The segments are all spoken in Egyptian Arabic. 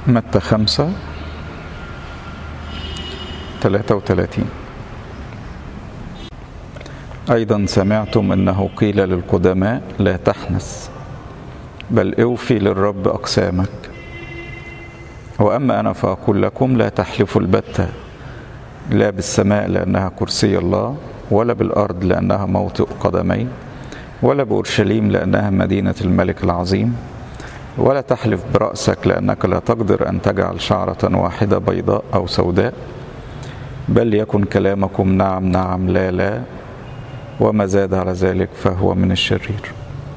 متى خمسة ثلاثة وثلاثين أيضا سمعتم أنه قيل للقدماء لا تحنس بل اوفي للرب أقسامك وأما أنا فأقول لكم لا تحلفوا البتة لا بالسماء لأنها كرسي الله ولا بالأرض لأنها موطئ قدمي ولا بأورشليم لأنها مدينة الملك العظيم ولا تحلف برأسك لأنك لا تقدر أن تجعل شعرة واحدة بيضاء أو سوداء بل يكن كلامكم نعم نعم لا لا وما زاد على ذلك فهو من الشرير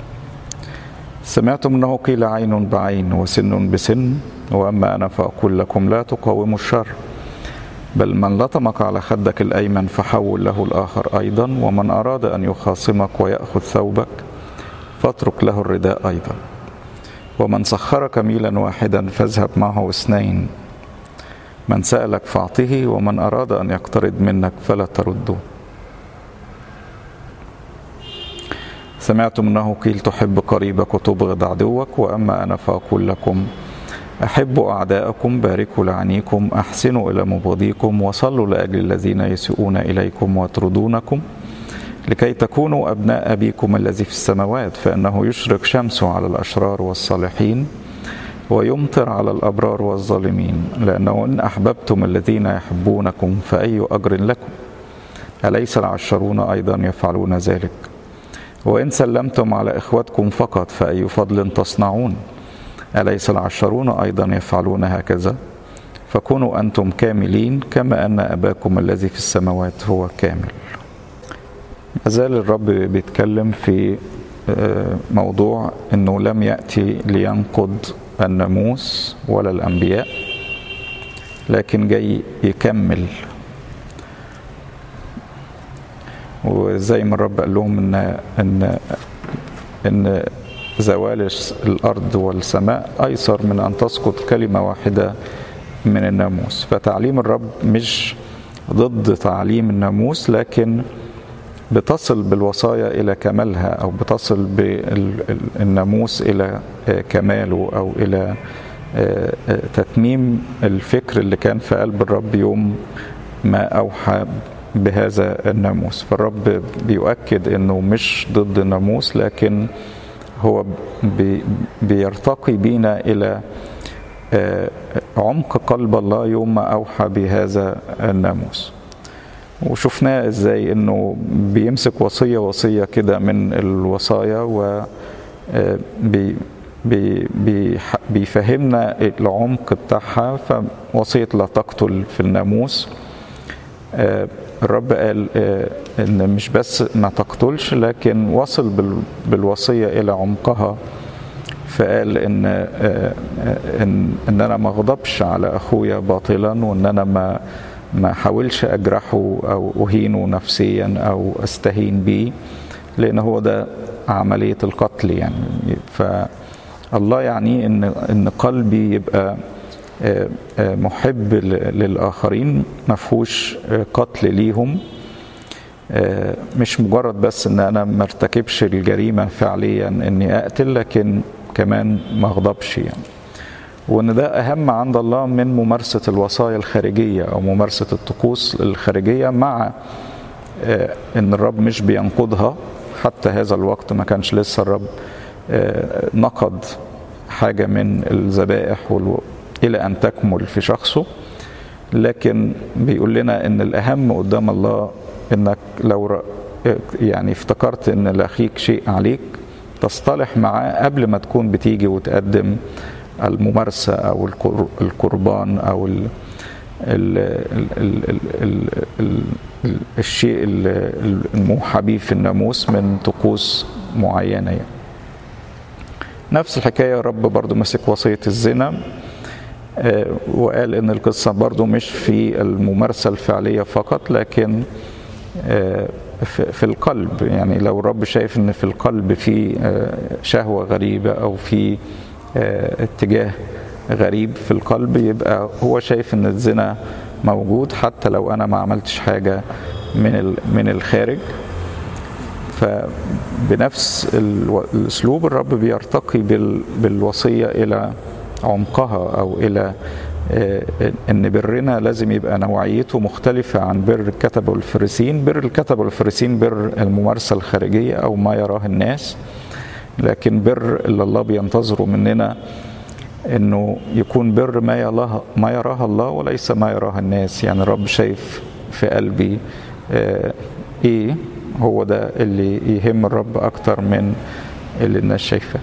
سمعتم انه قيل عين بعين وسن بسن واما انا فاقول لكم لا تقاوموا الشر بل من لطمك على خدك الايمن فحول له الاخر ايضا ومن اراد ان يخاصمك وياخذ ثوبك فاترك له الرداء ايضا ومن سخرك ميلا واحدا فاذهب معه اثنين من سالك فاعطه ومن اراد ان يقترض منك فلا ترده سمعتم انه قيل تحب قريبك وتبغض عدوك واما انا فاقول لكم احبوا اعداءكم باركوا لعنيكم احسنوا الى مبغضيكم وصلوا لاجل الذين يسيئون اليكم ويطردونكم لكي تكونوا ابناء ابيكم الذي في السماوات فانه يشرق شمسه على الاشرار والصالحين ويمطر على الابرار والظالمين لانه ان احببتم الذين يحبونكم فاي اجر لكم اليس العشرون ايضا يفعلون ذلك وإن سلمتم على إخوتكم فقط فأي فضل تصنعون أليس العشرون أيضا يفعلون هكذا فكونوا أنتم كاملين كما أن أباكم الذي في السماوات هو كامل مازال الرب بيتكلم في موضوع أنه لم يأتي لينقض الناموس ولا الأنبياء لكن جاي يكمل وزي ما الرب قال لهم ان ان ان زوال الارض والسماء ايسر من ان تسقط كلمه واحده من الناموس فتعليم الرب مش ضد تعليم الناموس لكن بتصل بالوصايا الى كمالها او بتصل بالناموس الى كماله او الى تتميم الفكر اللي كان في قلب الرب يوم ما اوحى بهذا الناموس فالرب بيؤكد انه مش ضد الناموس لكن هو بي بيرتقي بينا الى عمق قلب الله يوم ما اوحى بهذا الناموس وشفناه ازاي انه بيمسك وصيه وصيه كده من الوصايا و بي بي بي بيفهمنا العمق بتاعها فوصيه لا تقتل في الناموس الرب قال ان مش بس ما تقتلش لكن وصل بالوصيه الى عمقها فقال ان ان ان انا ما اغضبش على اخويا باطلا وان انا ما ما احاولش اجرحه او اهينه نفسيا او استهين بيه لان هو ده عمليه القتل يعني فالله يعني ان ان قلبي يبقى محب للآخرين مفهوش قتل ليهم مش مجرد بس ان انا ما ارتكبش الجريمة فعليا اني اقتل لكن كمان ما اغضبش يعني وان ده اهم عند الله من ممارسة الوصايا الخارجية او ممارسة الطقوس الخارجية مع ان الرب مش بينقضها حتى هذا الوقت ما كانش لسه الرب نقض حاجة من الذبائح الى ان تكمل في شخصه لكن بيقول لنا ان الاهم قدام الله انك لو يعني افتكرت ان لاخيك شيء عليك تصطلح معاه قبل ما تكون بتيجي وتقدم الممارسه او القربان او ال ال ال ال ال ال ال الشيء الموحى به في الناموس من طقوس معينه يعني. نفس الحكايه الرب برضو مسك وصيه الزنا وقال ان القصة برضو مش في الممارسة الفعلية فقط لكن في القلب يعني لو الرب شايف ان في القلب في شهوة غريبة او في اتجاه غريب في القلب يبقى هو شايف ان الزنا موجود حتى لو انا ما عملتش حاجة من من الخارج فبنفس الاسلوب الرب بيرتقي بالوصية الى عمقها او الى ان برنا لازم يبقى نوعيته مختلفة عن بر الكتبة والفريسين بر الكتبة والفريسين بر الممارسة الخارجية أو ما يراه الناس لكن بر اللي الله بينتظره مننا انه يكون بر ما يراه ما يراه الله وليس ما يراه الناس يعني الرب شايف في قلبي ايه هو ده اللي يهم الرب اكتر من اللي الناس شايفاه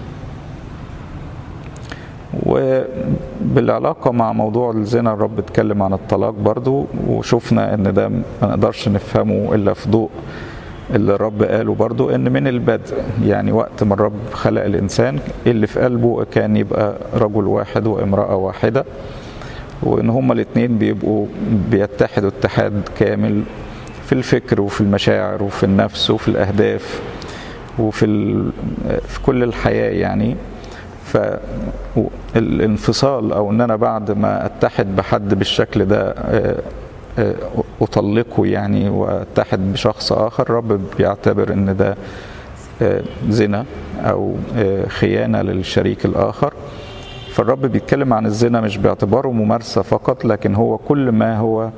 وبالعلاقة مع موضوع الزنا الرب اتكلم عن الطلاق برضو وشفنا ان ده ما نقدرش نفهمه الا في ضوء اللي الرب قاله برضو ان من البدء يعني وقت ما الرب خلق الانسان اللي في قلبه كان يبقى رجل واحد وامرأة واحدة وان هما الاتنين بيبقوا بيتحدوا اتحاد كامل في الفكر وفي المشاعر وفي النفس وفي الاهداف وفي ال... في كل الحياة يعني فالانفصال او ان انا بعد ما اتحد بحد بالشكل ده اطلقه يعني واتحد بشخص اخر رب بيعتبر ان ده زنا او خيانه للشريك الاخر فالرب بيتكلم عن الزنا مش باعتباره ممارسه فقط لكن هو كل ما هو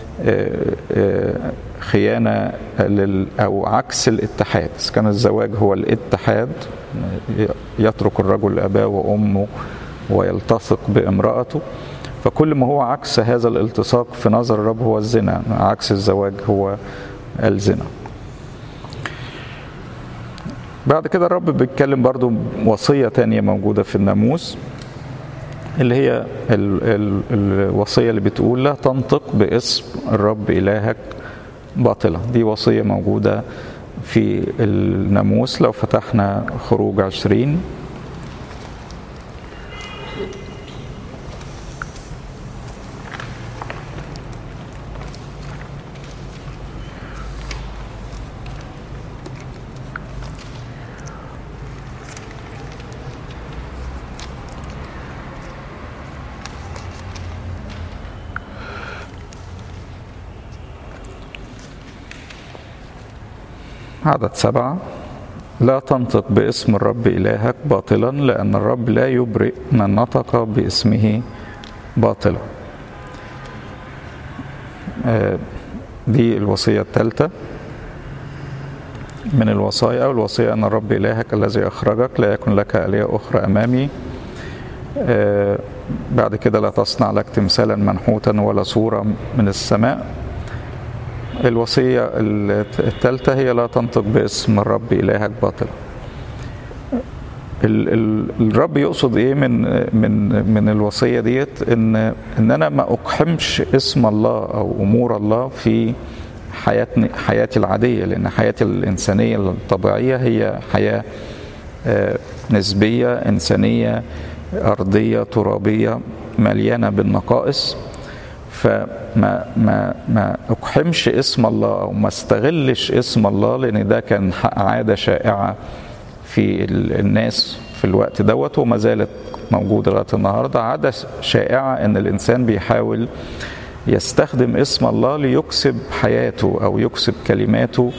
خيانه لل او عكس الاتحاد كان الزواج هو الاتحاد يترك الرجل اباه وامه ويلتصق بامراته فكل ما هو عكس هذا الالتصاق في نظر الرب هو الزنا عكس الزواج هو الزنا بعد كده الرب بيتكلم برضو وصية تانية موجودة في الناموس اللي هي ال ال الوصية اللي بتقول لا تنطق باسم الرب إلهك باطلة دي وصية موجودة في الناموس لو فتحنا خروج عشرين عدد سبعة لا تنطق باسم الرب إلهك باطلا لأن الرب لا يبرئ من نطق باسمه باطلا دي الوصية الثالثة من الوصايا أو الوصية أن الرب إلهك الذي أخرجك لا يكن لك آلهة أخرى أمامي بعد كده لا تصنع لك تمثالا منحوتا ولا صورة من السماء الوصية الثالثة هي لا تنطق باسم الرب إلهك باطلا الرب يقصد ايه من من من الوصيه ديت ان ان انا ما اقحمش اسم الله او امور الله في حياتي حياتي العاديه لان حياتي الانسانيه الطبيعيه هي حياه نسبيه انسانيه ارضيه ترابيه مليانه بالنقائص فما ما ما اقحمش اسم الله او ما استغلش اسم الله لان ده كان عاده شائعه في الناس في الوقت دوت وما زالت موجوده لغايه النهارده عاده شائعه ان الانسان بيحاول يستخدم اسم الله ليكسب حياته او يكسب كلماته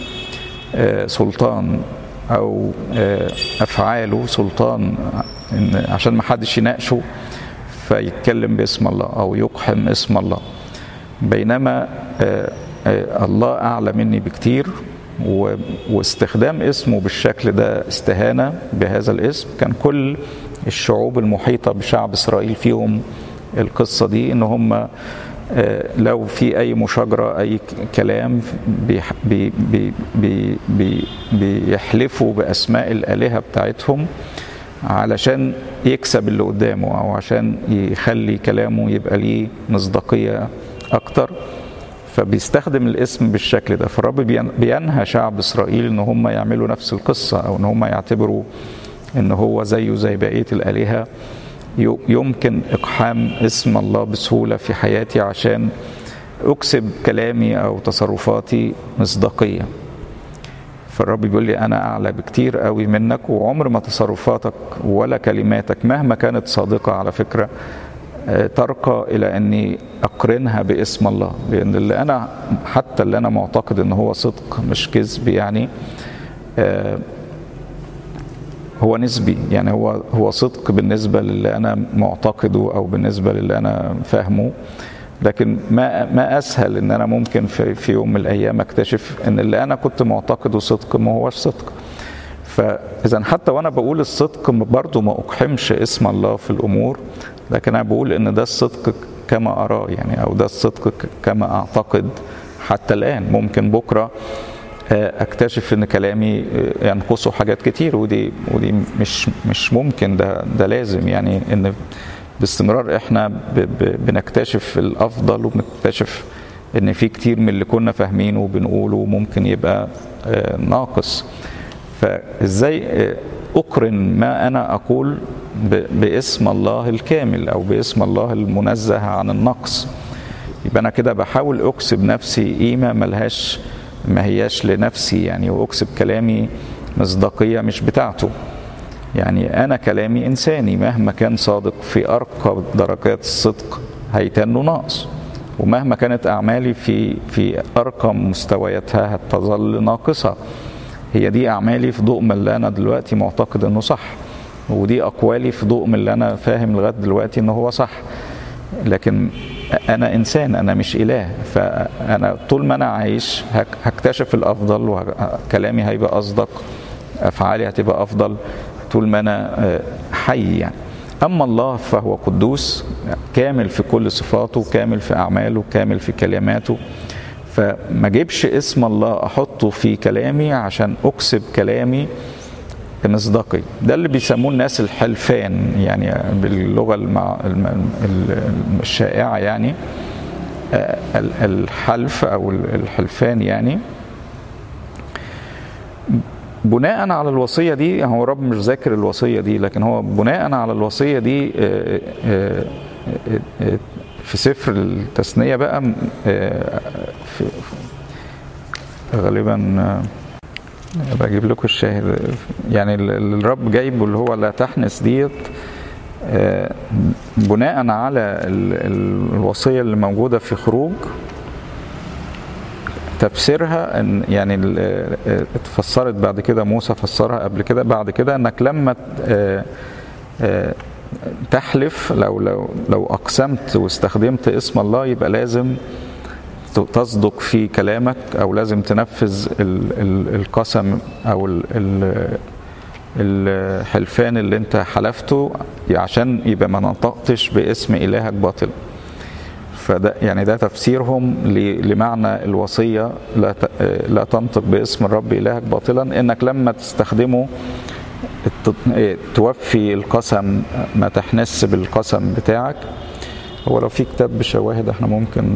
سلطان او افعاله سلطان عشان ما حدش يناقشه فيتكلم باسم الله او يقحم اسم الله بينما الله اعلى مني بكتير واستخدام اسمه بالشكل ده استهانه بهذا الاسم كان كل الشعوب المحيطه بشعب اسرائيل فيهم القصه دي ان هم لو في اي مشاجره اي كلام بي بي بي بي بيحلفوا باسماء الالهه بتاعتهم علشان يكسب اللي قدامه او عشان يخلي كلامه يبقى ليه مصداقيه اكتر فبيستخدم الاسم بالشكل ده فالرب بينهى شعب اسرائيل ان هم يعملوا نفس القصه او ان هم يعتبروا ان هو زيه زي بقيه الالهه يمكن اقحام اسم الله بسهوله في حياتي عشان اكسب كلامي او تصرفاتي مصداقيه فالرب بيقول لي انا اعلى بكتير قوي منك وعمر ما تصرفاتك ولا كلماتك مهما كانت صادقه على فكره ترقى الى اني اقرنها باسم الله لان اللي انا حتى اللي انا معتقد ان هو صدق مش كذب يعني هو نسبي يعني هو هو صدق بالنسبه للي انا معتقده او بالنسبه للي انا فاهمه لكن ما ما اسهل ان انا ممكن في, في يوم من الايام اكتشف ان اللي انا كنت معتقده صدق ما هوش صدق فاذا حتى وانا بقول الصدق برضه ما اقحمش اسم الله في الامور لكن انا بقول ان ده الصدق كما اراه يعني او ده الصدق كما اعتقد حتى الان ممكن بكره اكتشف ان كلامي ينقصه حاجات كتير ودي ودي مش مش ممكن ده ده لازم يعني ان باستمرار احنا ب ب بنكتشف الافضل وبنكتشف ان في كتير من اللي كنا فاهمينه وبنقوله ممكن يبقى ناقص فازاي اقرن ما انا اقول باسم الله الكامل او باسم الله المنزه عن النقص يبقى انا كده بحاول اكسب نفسي قيمه ملهاش ما هياش لنفسي يعني واكسب كلامي مصداقيه مش بتاعته يعني انا كلامي انساني مهما كان صادق في ارقى درجات الصدق هيتنه ناقص ومهما كانت اعمالي في في ارقى مستوياتها هتظل ناقصه هي دي اعمالي في ضوء من اللي انا دلوقتي معتقد انه صح ودي اقوالي في ضوء من اللي انا فاهم لغايه دلوقتي انه هو صح لكن انا انسان انا مش اله فانا طول ما انا عايش هكتشف الافضل وكلامي هيبقى اصدق افعالي هتبقى افضل طول ما انا حي يعني اما الله فهو قدوس كامل في كل صفاته كامل في اعماله كامل في كلماته فما جيبش اسم الله احطه في كلامي عشان اكسب كلامي مصداقي ده اللي بيسموه الناس الحلفان يعني باللغه المع... الشائعه يعني الحلف او الحلفان يعني بناء على الوصيه دي هو رب مش ذاكر الوصيه دي لكن هو بناء على الوصيه دي في سفر التثنيه بقى في غالبا بجيب لكم الشاهد يعني اللي الرب جايبه اللي هو لا تحنس ديت بناء على الوصية اللي موجودة في خروج تفسيرها ان يعني اتفسرت بعد كده موسى فسرها قبل كده بعد كده انك لما تحلف لو لو لو اقسمت واستخدمت اسم الله يبقى لازم تصدق في كلامك او لازم تنفذ القسم او الحلفان اللي انت حلفته عشان يبقى ما نطقتش باسم الهك باطل فده يعني ده تفسيرهم لمعنى الوصيه لا لا تنطق باسم الرب الهك باطلا انك لما تستخدمه توفي القسم ما تحنس بالقسم بتاعك هو لو في كتاب بشواهد احنا ممكن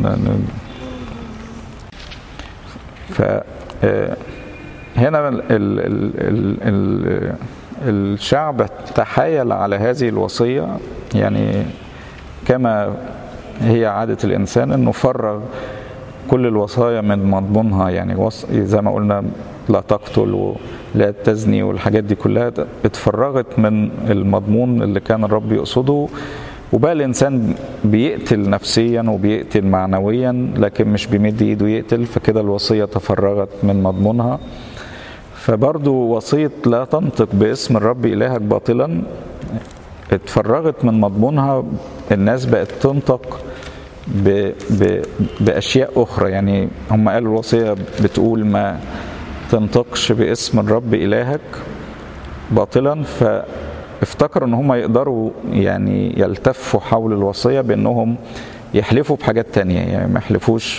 ف هنا ال ال ال ال الشعب تحايل على هذه الوصية يعني كما هي عادة الإنسان أنه فرغ كل الوصايا من مضمونها يعني زي ما قلنا لا تقتل ولا تزني والحاجات دي كلها اتفرغت من المضمون اللي كان الرب يقصده وبقى الانسان بيقتل نفسيا وبيقتل معنويا لكن مش بيمد ايده يقتل فكده الوصيه تفرغت من مضمونها فبرضو وصيه لا تنطق باسم الرب الهك باطلا اتفرغت من مضمونها الناس بقت تنطق ب ب باشياء اخرى يعني هم قالوا الوصيه بتقول ما تنطقش باسم الرب الهك باطلا ف افتكروا ان هم يقدروا يعني يلتفوا حول الوصيه بانهم يحلفوا بحاجات تانية يعني ما يحلفوش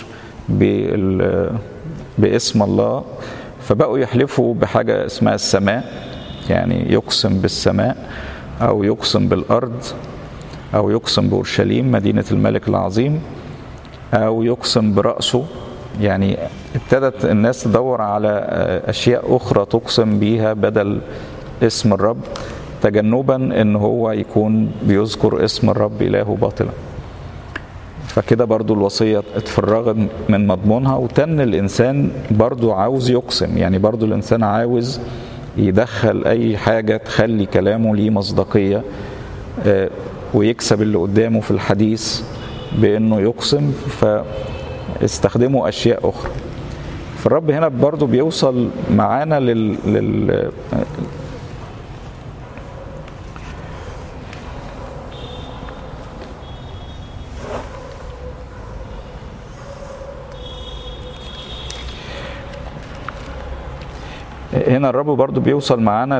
باسم الله فبقوا يحلفوا بحاجه اسمها السماء يعني يقسم بالسماء او يقسم بالارض او يقسم باورشليم مدينه الملك العظيم او يقسم براسه يعني ابتدت الناس تدور على اشياء اخرى تقسم بيها بدل اسم الرب تجنبا ان هو يكون بيذكر اسم الرب الهه باطلا فكده برضو الوصية اتفرغت من مضمونها وتن الإنسان برضو عاوز يقسم يعني برضو الإنسان عاوز يدخل أي حاجة تخلي كلامه ليه مصداقية ويكسب اللي قدامه في الحديث بأنه يقسم فاستخدموا أشياء أخرى فالرب هنا برضو بيوصل معانا لل, لل... هنا الرب برضو بيوصل معانا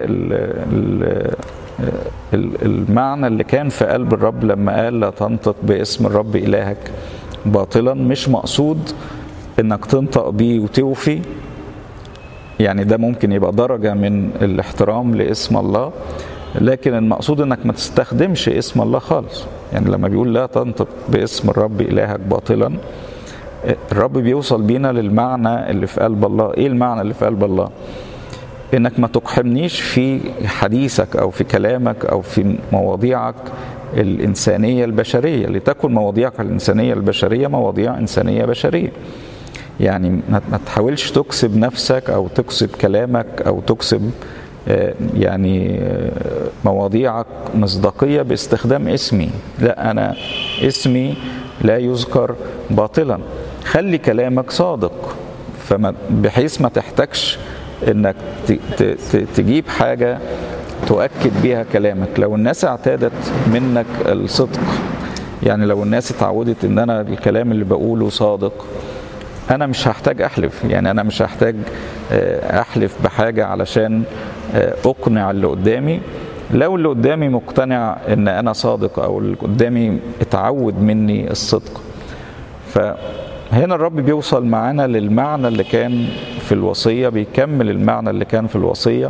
للمعنى اللي كان في قلب الرب لما قال لا تنطق باسم الرب إلهك باطلا مش مقصود انك تنطق بيه وتوفي يعني ده ممكن يبقى درجة من الاحترام لاسم الله لكن المقصود انك ما تستخدمش اسم الله خالص يعني لما بيقول لا تنطق باسم الرب إلهك باطلا الرب بيوصل بينا للمعنى اللي في قلب الله ايه المعنى اللي في قلب الله انك ما تقحمنيش في حديثك او في كلامك او في مواضيعك الإنسانية البشرية لتكن مواضيعك الإنسانية البشرية مواضيع إنسانية بشرية يعني ما تحاولش تكسب نفسك أو تكسب كلامك أو تكسب يعني مواضيعك مصداقية باستخدام اسمي لا أنا اسمي لا يذكر باطلا خلي كلامك صادق فما بحيث ما تحتاجش انك تجيب حاجه تؤكد بيها كلامك لو الناس اعتادت منك الصدق يعني لو الناس اتعودت ان انا الكلام اللي بقوله صادق انا مش هحتاج احلف يعني انا مش هحتاج احلف بحاجه علشان اقنع اللي قدامي لو اللي قدامي مقتنع ان انا صادق او اللي قدامي اتعود مني الصدق فهنا الرب بيوصل معانا للمعنى اللي كان في الوصيه بيكمل المعنى اللي كان في الوصيه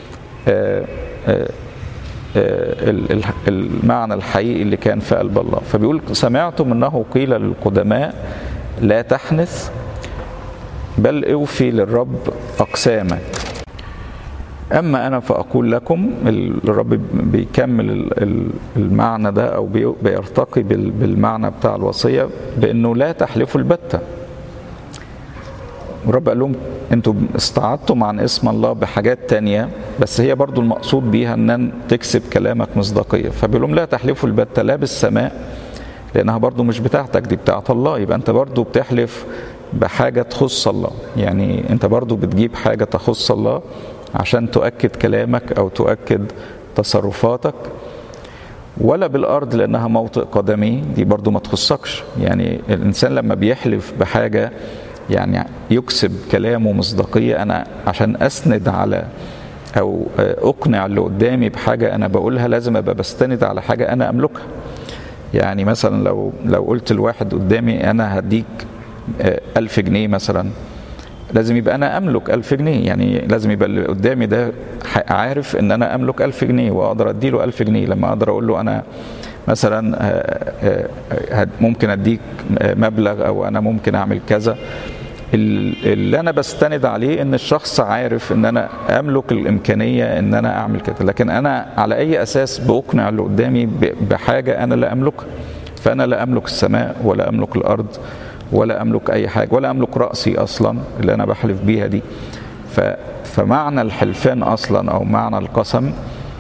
المعنى الحقيقي اللي كان في قلب الله فبيقول سمعتم انه قيل للقدماء لا تحنث بل اوفي للرب اقسامك اما انا فاقول لكم الرب بيكمل المعنى ده او بيرتقي بالمعنى بتاع الوصيه بانه لا تحلفوا البته الرب قال لهم انتوا استعدتم عن اسم الله بحاجات تانية بس هي برضو المقصود بيها ان تكسب كلامك مصداقية فبيقول لهم لا تحلفوا البتة لا بالسماء لانها برضو مش بتاعتك دي بتاعت الله يبقى انت برضو بتحلف بحاجة تخص الله يعني انت برضو بتجيب حاجة تخص الله عشان تؤكد كلامك او تؤكد تصرفاتك ولا بالارض لانها موطئ قدمي دي برضو ما تخصكش يعني الانسان لما بيحلف بحاجه يعني يكسب كلامه مصداقيه انا عشان اسند على او اقنع اللي قدامي بحاجه انا بقولها لازم ابقى بستند على حاجه انا املكها يعني مثلا لو لو قلت لواحد قدامي انا هديك ألف جنيه مثلا لازم يبقى أنا أملك ألف جنيه يعني لازم يبقى اللي قدامي ده عارف إن أنا أملك ألف جنيه وأقدر أديله ألف جنيه لما أقدر أقول له أنا مثلا ممكن أديك مبلغ أو أنا ممكن أعمل كذا اللي انا بستند عليه ان الشخص عارف ان انا املك الامكانيه ان انا اعمل كده لكن انا على اي اساس باقنع اللي قدامي بحاجه انا لا املكها فانا لا املك السماء ولا املك الارض ولا املك اي حاجه ولا املك راسي اصلا اللي انا بحلف بيها دي فمعنى الحلفان اصلا او معنى القسم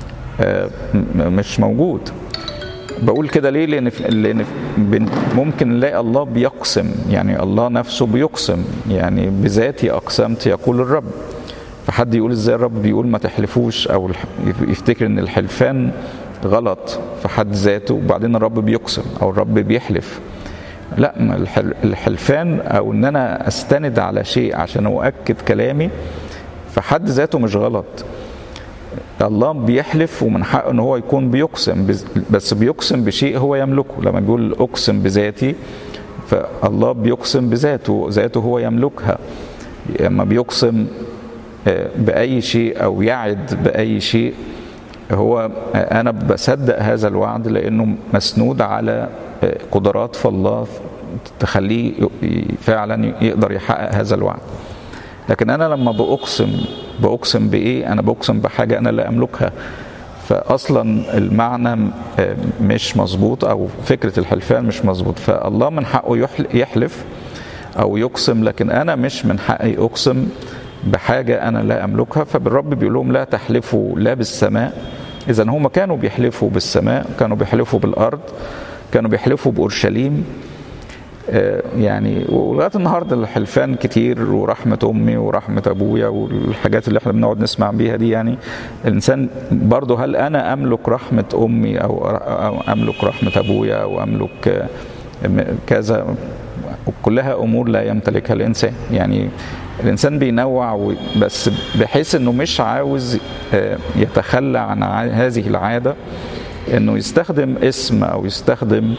مش موجود بقول كده ليه لان لان ممكن نلاقي الله بيقسم يعني الله نفسه بيقسم يعني بذاتي اقسمت يقول الرب فحد يقول ازاي الرب بيقول ما تحلفوش او يفتكر ان الحلفان غلط في حد ذاته وبعدين الرب بيقسم او الرب بيحلف لا الحلفان او ان انا استند على شيء عشان اؤكد كلامي في حد ذاته مش غلط الله بيحلف ومن حقه ان هو يكون بيقسم بس بيقسم بشيء هو يملكه لما بيقول اقسم بذاتي فالله بيقسم بذاته ذاته هو يملكها لما بيقسم باي شيء او يعد باي شيء هو انا بصدق هذا الوعد لانه مسنود على قدرات في الله تخليه فعلا يقدر يحقق هذا الوعد لكن انا لما باقسم باقسم بايه انا بقسم بحاجه انا لا املكها فاصلا المعنى مش مظبوط او فكره الحلفان مش مظبوط فالله من حقه يحلف او يقسم لكن انا مش من حقي اقسم بحاجه انا لا املكها فالرب بيقول لهم لا تحلفوا لا بالسماء اذا هم كانوا بيحلفوا بالسماء كانوا بيحلفوا بالارض كانوا بيحلفوا باورشليم يعني ولغايه النهارده الحلفان كتير ورحمه امي ورحمه ابويا والحاجات اللي احنا بنقعد نسمع بيها دي يعني الانسان برضه هل انا املك رحمه امي او املك رحمه ابويا او املك كذا كلها امور لا يمتلكها الانسان يعني الانسان بينوع بس بحيث انه مش عاوز يتخلى عن هذه العاده انه يستخدم اسم او يستخدم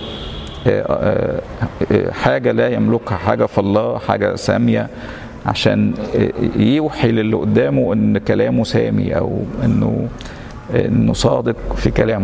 حاجه لا يملكها حاجه في الله حاجه ساميه عشان يوحي للي قدامه ان كلامه سامي او انه انه صادق في كلامه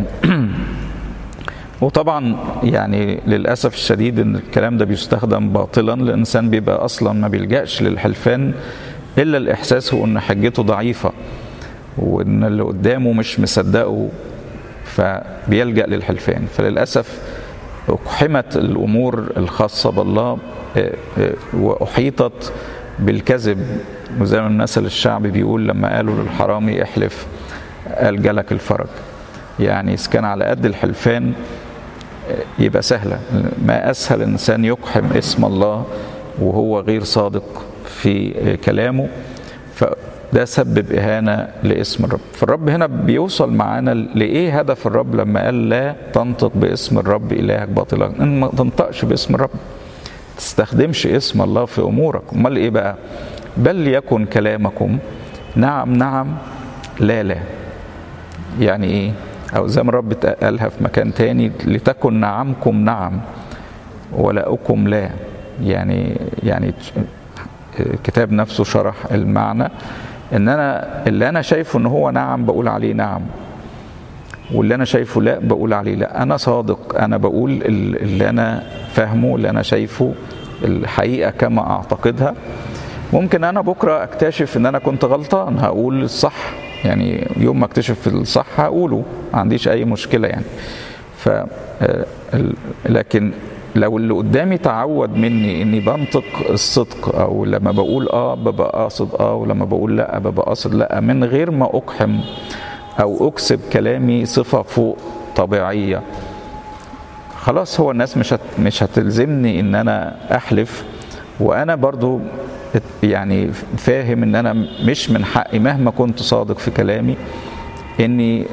وطبعا يعني للاسف الشديد ان الكلام ده بيستخدم باطلا الانسان بيبقى اصلا ما بيلجاش للحلفان الا الاحساس هو ان حجته ضعيفه وان اللي قدامه مش مصدقه فبيلجا للحلفان فللاسف اقحمت الامور الخاصه بالله واحيطت بالكذب وزي ما المثل الشعبي بيقول لما قالوا للحرامي احلف قال جالك الفرج يعني إذا كان على قد الحلفان يبقى سهلة ما أسهل إنسان يقحم اسم الله وهو غير صادق في كلامه فده سبب إهانة لاسم الرب فالرب هنا بيوصل معانا لإيه هدف الرب لما قال لا تنطق باسم الرب إلهك باطلا إن ما تنطقش باسم الرب تستخدمش اسم الله في أمورك أمال إيه بقى بل يكن كلامكم نعم نعم لا لا يعني إيه أو زي ما الرب قالها في مكان تاني لتكن نعمكم نعم ولاؤكم لا يعني يعني الكتاب نفسه شرح المعنى ان انا اللي انا شايفه ان هو نعم بقول عليه نعم واللي انا شايفه لا بقول عليه لا انا صادق انا بقول اللي انا فاهمه اللي انا شايفه الحقيقه كما اعتقدها ممكن انا بكره اكتشف ان انا كنت غلطان هقول الصح يعني يوم ما اكتشف الصح هقوله ما عنديش اي مشكله يعني ف لكن لو اللي قدامي تعود مني اني بنطق الصدق او لما بقول اه ببقى قاصد اه ولما بقول لا ببقى قاصد لا من غير ما اقحم او اكسب كلامي صفه فوق طبيعيه خلاص هو الناس مش هت مش هتلزمني ان انا احلف وانا برضو يعني فاهم ان انا مش من حقي مهما كنت صادق في كلامي اني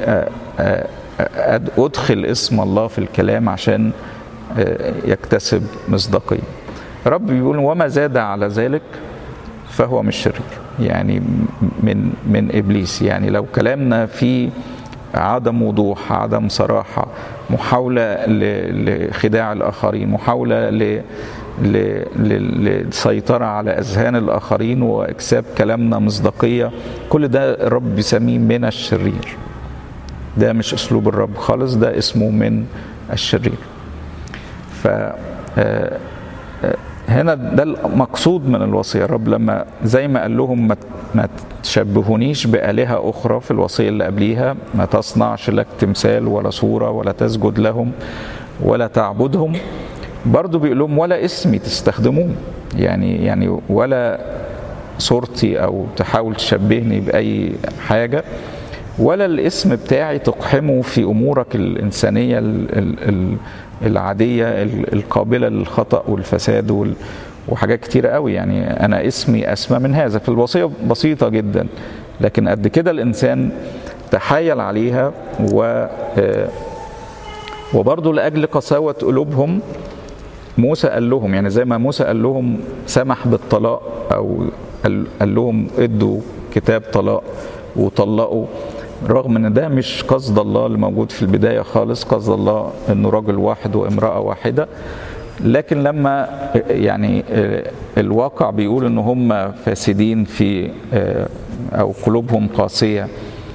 ادخل اسم الله في الكلام عشان يكتسب مصداقيه رب بيقول وما زاد على ذلك فهو مش شرير يعني من من ابليس يعني لو كلامنا فيه عدم وضوح عدم صراحه محاوله لخداع الاخرين محاوله ل للسيطرة على أذهان الآخرين وإكساب كلامنا مصداقية كل ده الرب بيسميه من الشرير ده مش أسلوب الرب خالص ده اسمه من الشرير ف هنا ده المقصود من الوصية الرب لما زي ما قال لهم ما, ما تشبهونيش بآلهة أخرى في الوصية اللي قبليها ما تصنعش لك تمثال ولا صورة ولا تسجد لهم ولا تعبدهم برضه بيقول لهم ولا اسمي تستخدموه يعني يعني ولا صورتي او تحاول تشبهني باي حاجه ولا الاسم بتاعي تقحمه في امورك الانسانيه العاديه القابله للخطا والفساد وحاجات كتيره قوي يعني انا اسمي اسمى من هذا في الوصيه بسيطه جدا لكن قد كده الانسان تحايل عليها و وبرضه لاجل قساوه قلوبهم موسى قال لهم يعني زي ما موسى قال لهم سمح بالطلاق او قال لهم ادوا كتاب طلاق وطلقوا رغم ان ده مش قصد الله اللي موجود في البدايه خالص قصد الله انه راجل واحد وامراه واحده لكن لما يعني الواقع بيقول ان هم فاسدين في او قلوبهم قاسيه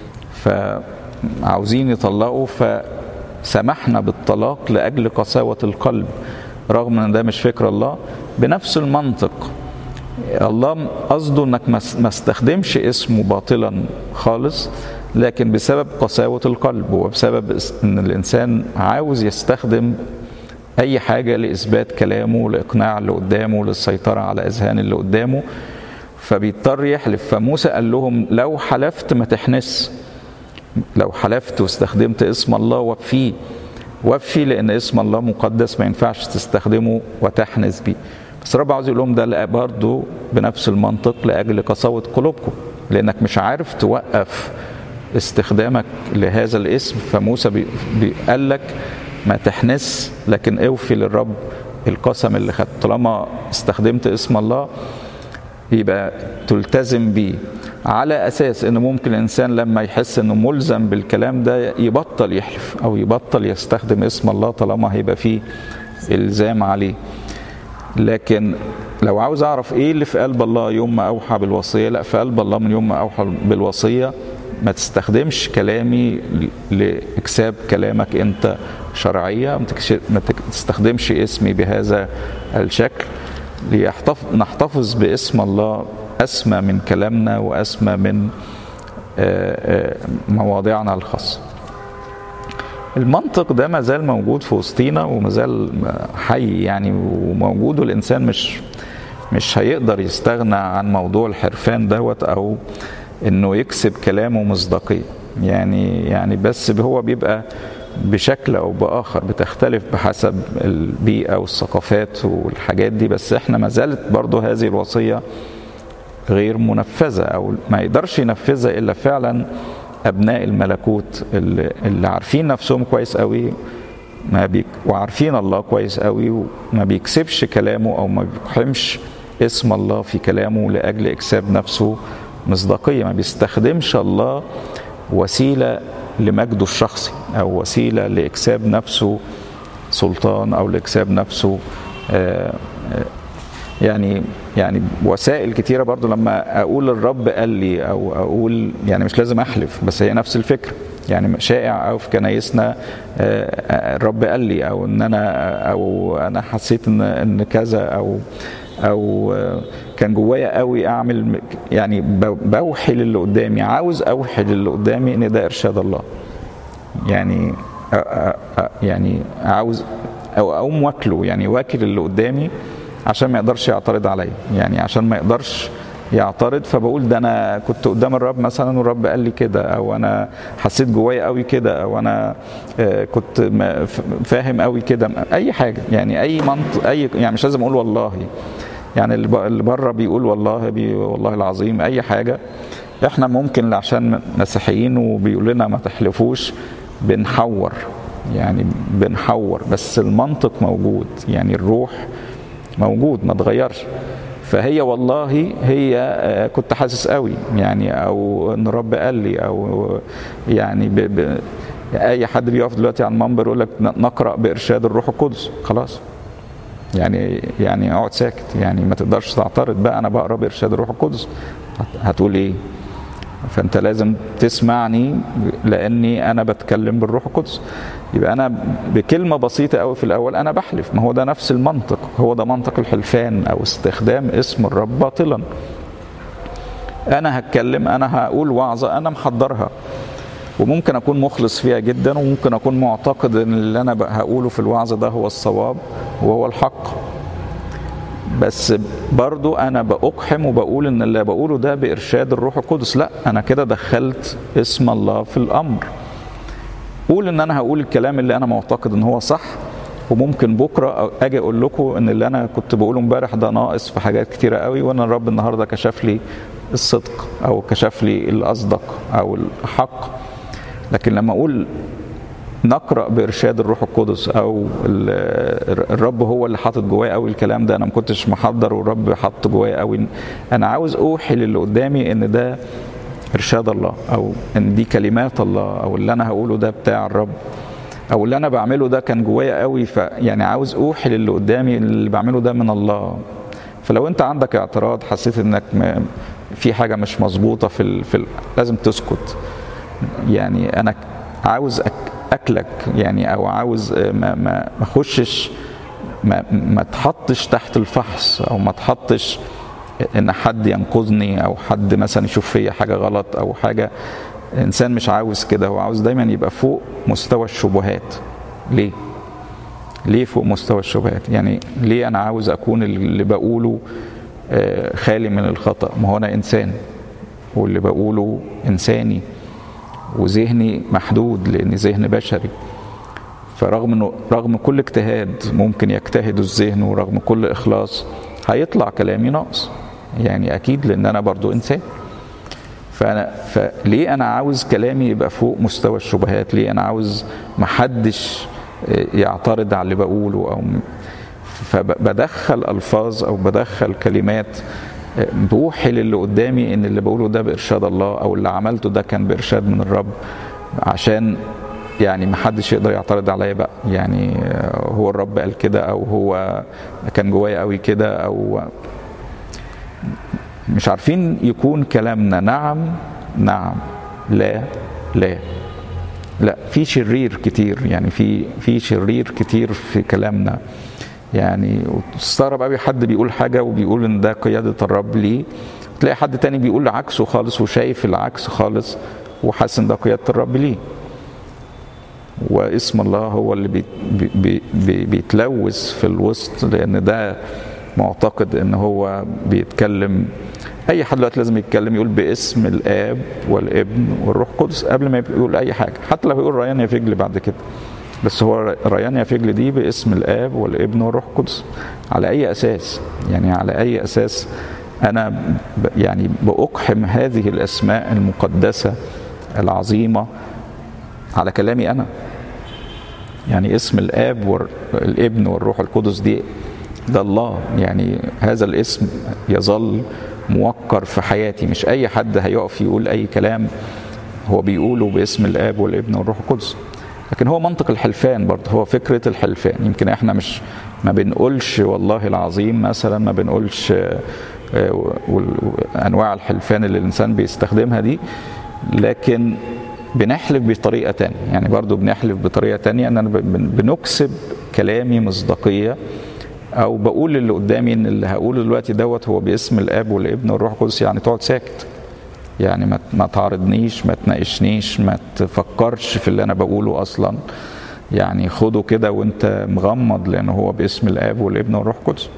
فعاوزين يطلقوا فسمحنا بالطلاق لاجل قساوه القلب رغم ان ده مش فكر الله بنفس المنطق الله قصده انك ما استخدمش اسمه باطلا خالص لكن بسبب قساوة القلب وبسبب ان الانسان عاوز يستخدم اي حاجة لاثبات كلامه لاقناع اللي قدامه للسيطرة على اذهان اللي قدامه فبيضطر يحلف فموسى قال لهم لو حلفت ما تحنس لو حلفت واستخدمت اسم الله وفيه وفي لان اسم الله مقدس ما ينفعش تستخدمه وتحنس بيه بس الرب عاوز يقول لهم ده برضه بنفس المنطق لاجل قساوه قلوبكم لانك مش عارف توقف استخدامك لهذا الاسم فموسى قال لك ما تحنس لكن اوفي للرب القسم اللي خدت طالما استخدمت اسم الله يبقى تلتزم بيه على اساس ان ممكن الانسان لما يحس انه ملزم بالكلام ده يبطل يحلف او يبطل يستخدم اسم الله طالما هيبقى فيه الزام عليه لكن لو عاوز اعرف ايه اللي في قلب الله يوم ما اوحى بالوصيه لا في قلب الله من يوم ما اوحى بالوصيه ما تستخدمش كلامي لاكساب كلامك انت شرعيه ما تستخدمش اسمي بهذا الشكل لنحتفظ باسم الله اسمى من كلامنا واسمى من مواضيعنا الخاصه المنطق ده ما زال موجود في وسطينا وما زال حي يعني وموجود والانسان مش مش هيقدر يستغنى عن موضوع الحرفان دوت او انه يكسب كلامه مصداقيه يعني يعني بس هو بيبقى بشكل او باخر بتختلف بحسب البيئه والثقافات والحاجات دي بس احنا ما زالت برضه هذه الوصيه غير منفذه او ما يقدرش ينفذها الا فعلا ابناء الملكوت اللي, اللي عارفين نفسهم كويس قوي ما بيك وعارفين الله كويس قوي وما بيكسبش كلامه او ما بيقحمش اسم الله في كلامه لاجل اكساب نفسه مصداقيه ما بيستخدمش الله وسيله لمجده الشخصي او وسيله لاكساب نفسه سلطان او لاكساب نفسه يعني يعني وسائل كتيره برضو لما اقول الرب قال لي او اقول يعني مش لازم احلف بس هي نفس الفكره يعني شائع او في كنايسنا الرب قال لي او ان انا او انا حسيت ان ان كذا او او كان جوايا قوي اعمل يعني بوحي للي قدامي عاوز اوحي للي قدامي ان ده ارشاد الله يعني يعني عاوز او اقوم واكله يعني واكل اللي قدامي عشان ما يقدرش يعترض عليا يعني عشان ما يقدرش يعترض فبقول ده انا كنت قدام الرب مثلا والرب قال لي كده او انا حسيت جوايا قوي كده او انا كنت فاهم قوي كده اي حاجه يعني اي منطق اي يعني مش لازم اقول والله يعني اللي بره بيقول والله بي والله العظيم اي حاجه احنا ممكن عشان مسيحيين وبيقول لنا ما تحلفوش بنحور يعني بنحور بس المنطق موجود يعني الروح موجود ما اتغيرش فهي والله هي كنت حاسس قوي يعني او ان رب قال لي او يعني ب ب اي حد بيقف دلوقتي على المنبر يقول لك نقرا بارشاد الروح القدس خلاص يعني يعني اقعد ساكت يعني ما تقدرش تعترض بقى انا بقرا بارشاد الروح القدس هتقول ايه فانت لازم تسمعني لاني انا بتكلم بالروح القدس يبقى انا بكلمه بسيطه قوي في الاول انا بحلف ما هو ده نفس المنطق هو ده منطق الحلفان او استخدام اسم الرب باطلا انا هتكلم انا هقول وعظه انا محضرها وممكن اكون مخلص فيها جدا وممكن اكون معتقد ان اللي انا هقوله في الوعظه ده هو الصواب وهو الحق بس برضو انا باقحم وبقول ان اللي بقوله ده بارشاد الروح القدس لا انا كده دخلت اسم الله في الامر قول ان انا هقول الكلام اللي انا معتقد ان هو صح وممكن بكره اجي اقول لكم ان اللي انا كنت بقوله امبارح ده ناقص في حاجات كتيره قوي وانا الرب النهارده كشف لي الصدق او كشف لي الاصدق او الحق لكن لما اقول نقرا بارشاد الروح القدس او الرب هو اللي حاطط جوايا قوي الكلام ده انا ما كنتش محضر والرب حط جوايا قوي انا عاوز اوحي للي قدامي ان ده ارشاد الله او ان دي كلمات الله او اللي انا هقوله ده بتاع الرب او اللي انا بعمله ده كان جوايا قوي فيعني عاوز اوحي للي قدامي اللي بعمله ده من الله فلو انت عندك اعتراض حسيت انك في حاجه مش مظبوطه في, ال... في ال... لازم تسكت يعني انا عاوز أك... اكلك يعني او عاوز ما ما اخشش ما ما تحطش تحت الفحص او ما تحطش ان حد ينقذني او حد مثلا يشوف فيا حاجه غلط او حاجه انسان مش عاوز كده هو عاوز دايما يبقى فوق مستوى الشبهات ليه ليه فوق مستوى الشبهات يعني ليه انا عاوز اكون اللي بقوله خالي من الخطا ما هو انا انسان واللي بقوله انساني وذهني محدود لان ذهن بشري فرغم انه رغم كل اجتهاد ممكن يجتهد الذهن ورغم كل اخلاص هيطلع كلامي ناقص يعني اكيد لان انا برضو انسان فانا فليه انا عاوز كلامي يبقى فوق مستوى الشبهات ليه انا عاوز محدش يعترض على اللي بقوله او فبدخل الفاظ او بدخل كلمات بوحي للي قدامي ان اللي بقوله ده بارشاد الله او اللي عملته ده كان بارشاد من الرب عشان يعني ما حدش يقدر يعترض عليا بقى يعني هو الرب قال كده او هو كان جوايا قوي كده او مش عارفين يكون كلامنا نعم نعم لا لا لا في شرير كتير يعني في في شرير كتير في كلامنا يعني تستغرب قوي حد بيقول حاجه وبيقول ان ده قياده الرب ليه تلاقي حد تاني بيقول عكسه خالص وشايف العكس خالص وحاسس ان ده قياده الرب ليه واسم الله هو اللي بي بي بي بيتلوث في الوسط لان ده معتقد ان هو بيتكلم اي حد دلوقتي لازم يتكلم يقول باسم الاب والابن والروح القدس قبل ما يقول اي حاجه حتى لو يقول ريان يا فجل بعد كده بس هو ريان يا فجل دي باسم الاب والابن والروح القدس على اي اساس يعني على اي اساس انا يعني باقحم هذه الاسماء المقدسه العظيمه على كلامي انا يعني اسم الاب والابن والروح القدس دي ده الله يعني هذا الاسم يظل موقر في حياتي مش اي حد هيقف يقول اي كلام هو بيقوله باسم الاب والابن والروح القدس لكن هو منطق الحلفان برضه هو فكره الحلفان يمكن احنا مش ما بنقولش والله العظيم مثلا ما بنقولش انواع الحلفان اللي الانسان بيستخدمها دي لكن بنحلف بطريقه تانية يعني برضه بنحلف بطريقه تانية ان انا بنكسب كلامي مصداقيه او بقول للي قدامي ان اللي هقوله دلوقتي دوت هو باسم الاب والابن والروح القدس يعني تقعد ساكت يعني ما ما تعارضنيش ما تناقشنيش ما تفكرش في اللي انا بقوله اصلا يعني خده كده وانت مغمض لان هو باسم الاب والابن والروح القدس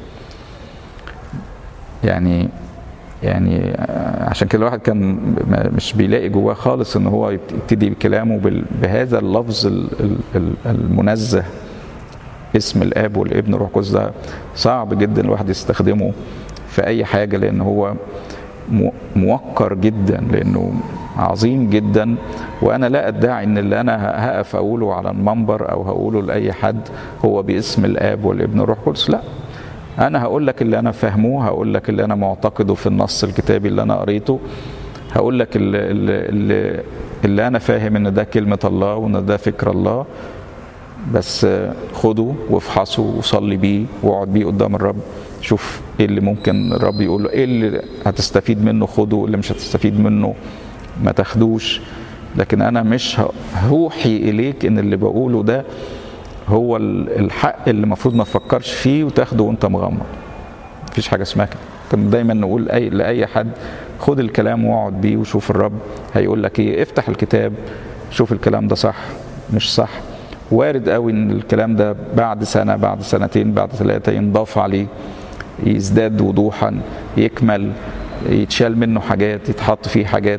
يعني يعني عشان كده الواحد كان مش بيلاقي جواه خالص ان هو يبتدي بكلامه بهذا اللفظ المنزه اسم الاب والابن والروح القدس ده صعب جدا الواحد يستخدمه في اي حاجه لان هو موقر جدا لانه عظيم جدا وانا لا ادعي ان اللي انا هقف اقوله على المنبر او هقوله لاي حد هو باسم الاب والابن والروح القدس لا انا هقول لك اللي انا فاهمه هقول لك اللي انا معتقده في النص الكتابي اللي انا قريته هقول لك اللي, اللي, اللي انا فاهم ان ده كلمه الله وان ده فكر الله بس خده وافحصه وصلي بيه واقعد بيه قدام الرب شوف ايه اللي ممكن الرب يقول له ايه اللي هتستفيد منه خده اللي مش هتستفيد منه ما تاخدوش لكن انا مش هوحي اليك ان اللي بقوله ده هو الحق اللي المفروض ما تفكرش فيه وتاخده وانت مغمض مفيش حاجه اسمها كده كنا دايما نقول اي لاي حد خد الكلام واقعد بيه وشوف الرب هيقول لك ايه افتح الكتاب شوف الكلام ده صح مش صح وارد قوي ان الكلام ده بعد سنه بعد سنتين بعد ثلاثه ينضاف عليه يزداد وضوحا يكمل يتشال منه حاجات يتحط فيه حاجات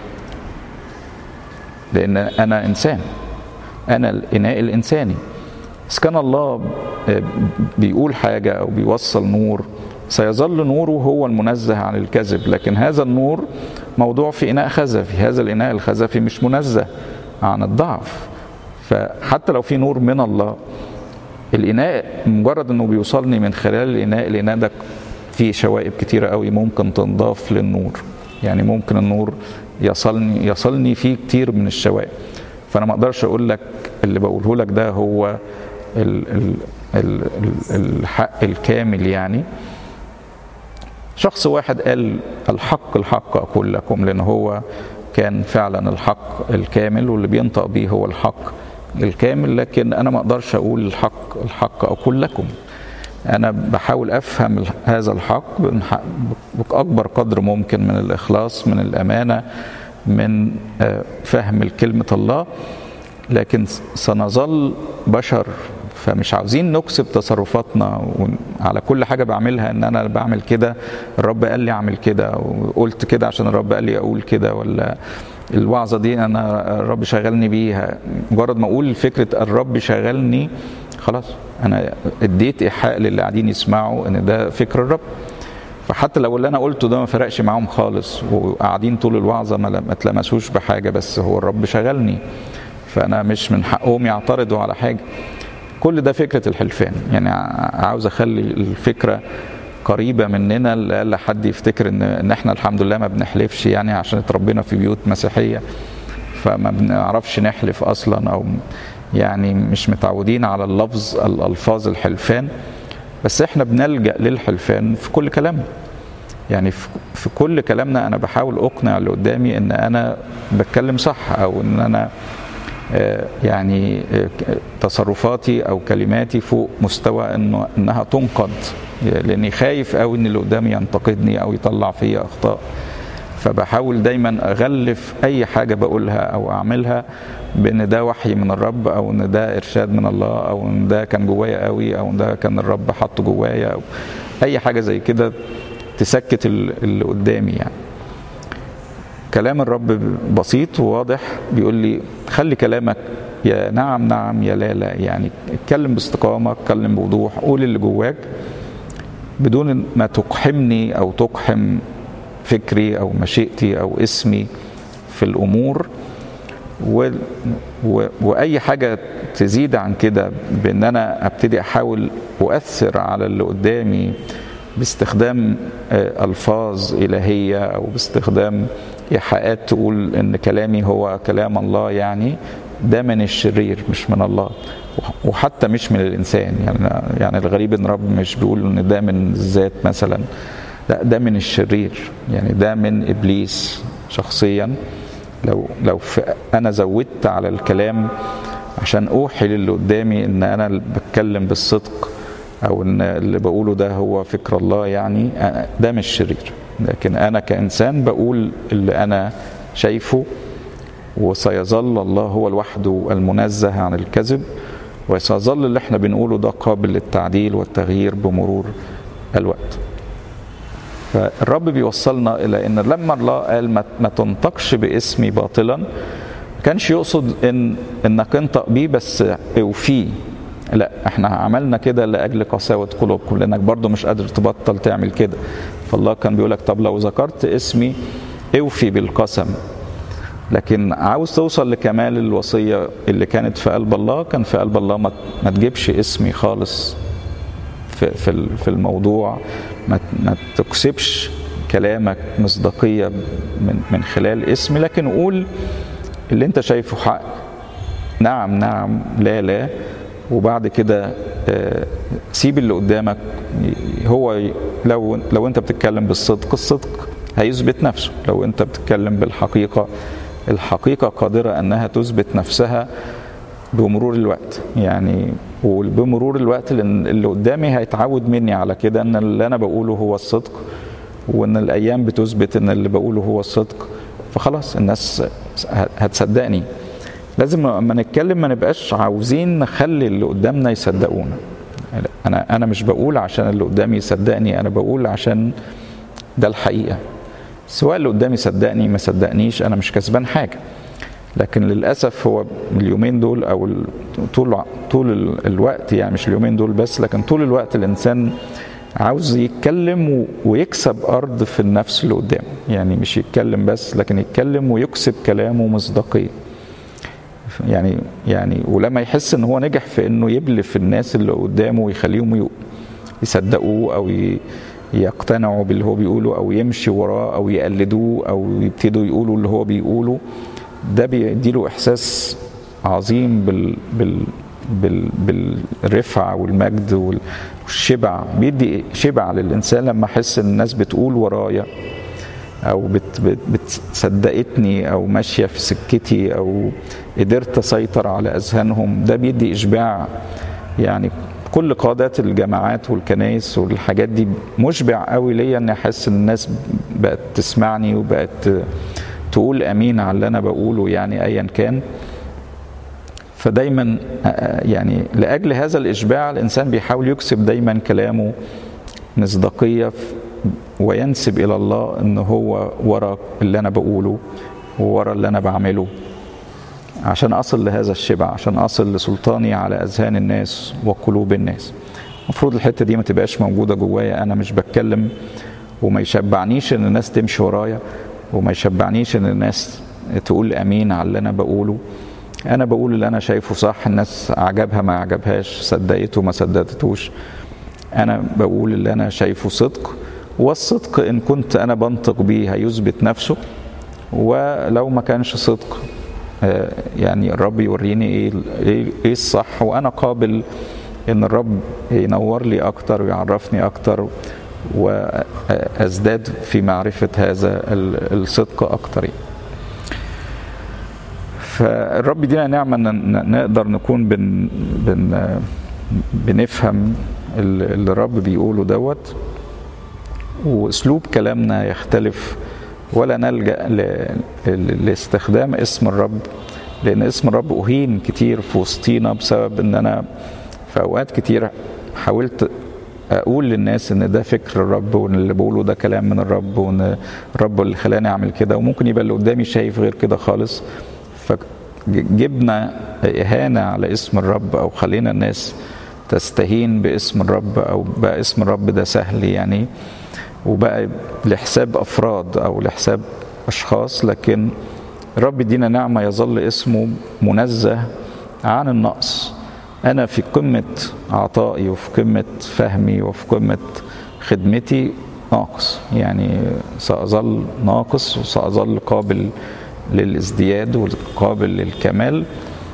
لان انا انسان انا الاناء الانساني بس كان الله بيقول حاجه او بيوصل نور سيظل نوره هو المنزه عن الكذب لكن هذا النور موضوع في اناء خزفي هذا الاناء الخزفي مش منزه عن الضعف فحتى لو في نور من الله الاناء مجرد انه بيوصلني من خلال الاناء الاناء ده فيه شوائب كتيره قوي ممكن تنضاف للنور يعني ممكن النور يصلني يصلني فيه كتير من الشوائب فانا ما اقدرش اقول لك اللي بقوله لك ده هو ال ال ال الحق الكامل يعني شخص واحد قال الحق الحق اقول لكم لان هو كان فعلا الحق الكامل واللي بينطق بيه هو الحق الكامل لكن انا ما اقدرش اقول الحق الحق اقول لكم انا بحاول افهم هذا الحق باكبر قدر ممكن من الاخلاص من الامانه من فهم كلمه الله لكن سنظل بشر فمش عاوزين نكسب تصرفاتنا على كل حاجه بعملها ان انا بعمل كده الرب قال لي اعمل كده وقلت كده عشان الرب قال لي اقول كده ولا الوعظه دي انا الرب شغلني بيها مجرد ما اقول فكره الرب شغلني خلاص انا اديت ايحاء للي قاعدين يسمعوا ان ده فكر الرب فحتى لو اللي انا قلته ده ما فرقش معاهم خالص وقاعدين طول الوعظه ما اتلمسوش بحاجه بس هو الرب شغلني فانا مش من حقهم يعترضوا على حاجه كل ده فكره الحلفان يعني عاوز اخلي الفكره قريبة مننا لألا حد يفتكر إن إن إحنا الحمد لله ما بنحلفش يعني عشان اتربينا في بيوت مسيحية فما بنعرفش نحلف أصلا أو يعني مش متعودين على اللفظ الألفاظ الحلفان بس إحنا بنلجأ للحلفان في كل كلامنا يعني في في كل كلامنا أنا بحاول أقنع اللي قدامي إن أنا بتكلم صح أو إن أنا آه، يعني آه، تصرفاتي او كلماتي فوق مستوى انه انها تنقد لاني خايف قوي ان اللي قدامي ينتقدني او يطلع فيا اخطاء فبحاول دايما اغلف اي حاجه بقولها او اعملها بان ده وحي من الرب او ان ده ارشاد من الله او ان ده كان جوايا قوي او ان ده كان الرب حاطه جوايا او اي حاجه زي كده تسكت ال- اللي قدامي يعني كلام الرب بسيط وواضح بيقول لي خلي كلامك يا نعم نعم يا لا لا يعني اتكلم باستقامة اتكلم بوضوح قول اللي جواك بدون ما تقحمني أو تقحم فكري أو مشيئتي أو اسمي في الأمور و... و... واي حاجه تزيد عن كده بان انا ابتدي احاول اؤثر على اللي قدامي باستخدام آه، الفاظ الهيه او باستخدام ايحاءات تقول ان كلامي هو كلام الله يعني ده من الشرير مش من الله وحتى مش من الانسان يعني يعني الغريب ان رب مش بيقول ان ده من الذات مثلا لا ده من الشرير يعني ده من ابليس شخصيا لو لو في انا زودت على الكلام عشان اوحي للي قدامي ان انا اللي بتكلم بالصدق او ان اللي بقوله ده هو فكر الله يعني ده مش شرير لكن انا كانسان بقول اللي انا شايفه وسيظل الله هو لوحده المنزه عن الكذب وسيظل اللي احنا بنقوله ده قابل للتعديل والتغيير بمرور الوقت فالرب بيوصلنا الى ان لما الله قال ما ما تنطقش باسمي باطلا ما كانش يقصد ان انك انطق بيه بس اوفيه لا احنا عملنا كده لاجل قساوه قلوبكم لانك برضو مش قادر تبطل تعمل كده فالله كان بيقول لك طب لو ذكرت اسمي اوفي بالقسم لكن عاوز توصل لكمال الوصيه اللي كانت في قلب الله كان في قلب الله ما ما تجيبش اسمي خالص في في في الموضوع ما ما تكسبش كلامك مصداقيه من من خلال اسمي لكن قول اللي انت شايفه حق نعم نعم لا لا وبعد كده آه، سيب اللي قدامك هو ي- لو لو انت بتتكلم بالصدق الصدق هيثبت نفسه لو انت بتتكلم بالحقيقه الحقيقه قادره انها تثبت نفسها بمرور الوقت يعني وبمرور الوقت لان اللي قدامي هيتعود مني على كده ان اللي انا بقوله هو الصدق وان الايام بتثبت ان اللي بقوله هو الصدق فخلاص الناس هتصدقني لازم لما نتكلم ما نبقاش عاوزين نخلي اللي قدامنا يصدقونا انا انا مش بقول عشان اللي قدامي يصدقني انا بقول عشان ده الحقيقه سواء اللي قدامي صدقني ما صدقنيش انا مش كسبان حاجه لكن للاسف هو اليومين دول او ال- طول طول ال- الوقت يعني مش اليومين دول بس لكن طول الوقت الانسان عاوز يتكلم و- ويكسب ارض في النفس اللي قدامه يعني مش يتكلم بس لكن يتكلم ويكسب كلامه مصداقيه يعني يعني ولما يحس ان هو نجح في انه يبلف الناس اللي قدامه ويخليهم ي- يصدقوه او ي- يقتنعوا باللي هو بيقوله او يمشي وراه او يقلدوه او يبتدوا يقولوا اللي هو بيقوله ده بيديله احساس عظيم بال بال بال بالرفعه والمجد وال- والشبع بيدي شبع للانسان لما احس ان الناس بتقول ورايا او بت بت بتصدقتني او ماشيه في سكتي او قدرت اسيطر على اذهانهم ده بيدي اشباع يعني كل قادات الجماعات والكنائس والحاجات دي مشبع قوي ليا ان احس ان الناس بقت تسمعني وبقت تقول امين على اللي انا بقوله يعني ايا كان فدايما آه، يعني لاجل هذا الاشباع الانسان بيحاول يكسب دايما كلامه مصداقيه في- وينسب الى الله ان هو ورا اللي انا بقوله وورا اللي انا بعمله عشان اصل لهذا الشبع عشان اصل لسلطاني على اذهان الناس وقلوب الناس المفروض الحته دي ما تبقاش موجوده جوايا انا مش بتكلم وما يشبعنيش ان الناس تمشي ورايا وما يشبعنيش ان الناس تقول امين على اللي انا بقوله انا بقول اللي انا شايفه صح الناس عجبها ما عجبهاش صدقته ما صدقتوش انا بقول اللي انا شايفه صدق والصدق ان كنت انا بنطق بيه هيثبت نفسه ولو ما كانش صدق يعني الرب يوريني ايه ايه الصح وانا قابل ان الرب ينور لي اكتر ويعرفني اكتر وازداد في معرفه هذا الصدق اكتر فالرب يدينا نعمه ان نقدر نكون بن بن بنفهم اللي الرب بيقوله دوت واسلوب كلامنا يختلف ولا نلجا لاستخدام اسم الرب لان اسم الرب اهين كتير في وسطينا بسبب ان انا في اوقات كتير حاولت اقول للناس ان ده فكر الرب وان اللي بقوله ده كلام من الرب وان الرب اللي خلاني اعمل كده وممكن يبقى اللي قدامي شايف غير كده خالص فجبنا اهانه على اسم الرب او خلينا الناس تستهين باسم الرب او بقى اسم الرب ده سهل يعني وبقى لحساب افراد او لحساب اشخاص لكن الرب يدينا نعمه يظل اسمه منزه عن النقص انا في قمه عطائي وفي قمه فهمي وفي قمه خدمتي ناقص يعني ساظل ناقص وساظل قابل للازدياد وقابل للكمال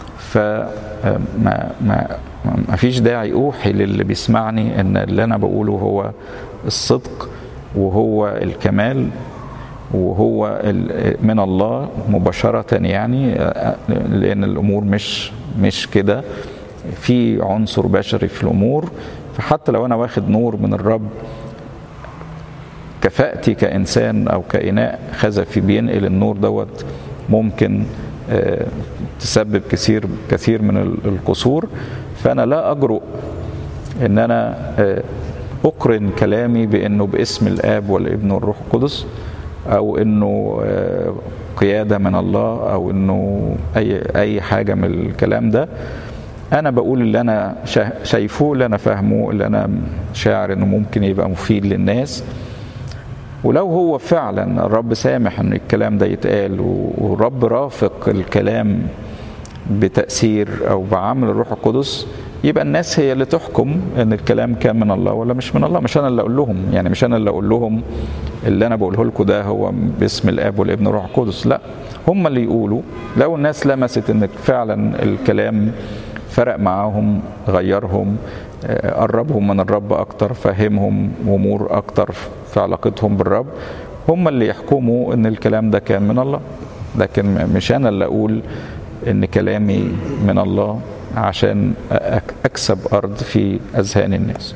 فما ما ما فيش داعي اوحي للي بيسمعني ان اللي انا بقوله هو الصدق وهو الكمال وهو من الله مباشرة يعني لأن الأمور مش مش كده في عنصر بشري في الأمور فحتى لو أنا واخد نور من الرب كفاءتي كإنسان أو كإناء خزفي بينقل النور دوت ممكن تسبب كثير كثير من القصور فأنا لا أجرؤ إن أنا أقرن كلامي بأنه باسم الآب والابن والروح القدس أو إنه قيادة من الله أو إنه أي أي حاجة من الكلام ده أنا بقول اللي أنا شايفه اللي أنا فاهمه اللي أنا شاعر إنه ممكن يبقى مفيد للناس ولو هو فعلا الرب سامح ان الكلام ده يتقال والرب رافق الكلام بتأثير او بعمل الروح القدس يبقى الناس هي اللي تحكم ان الكلام كان من الله ولا مش من الله مش انا اللي اقول لهم يعني مش انا اللي اقول لهم اللي انا بقوله لكم ده هو باسم الاب والابن والروح القدس لا هم اللي يقولوا لو الناس لمست ان فعلا الكلام فرق معاهم غيرهم قربهم من الرب اكتر فهمهم امور اكتر في علاقتهم بالرب هم اللي يحكموا ان الكلام ده كان من الله لكن مش انا اللي اقول ان كلامي من الله عشان اكسب ارض في اذهان الناس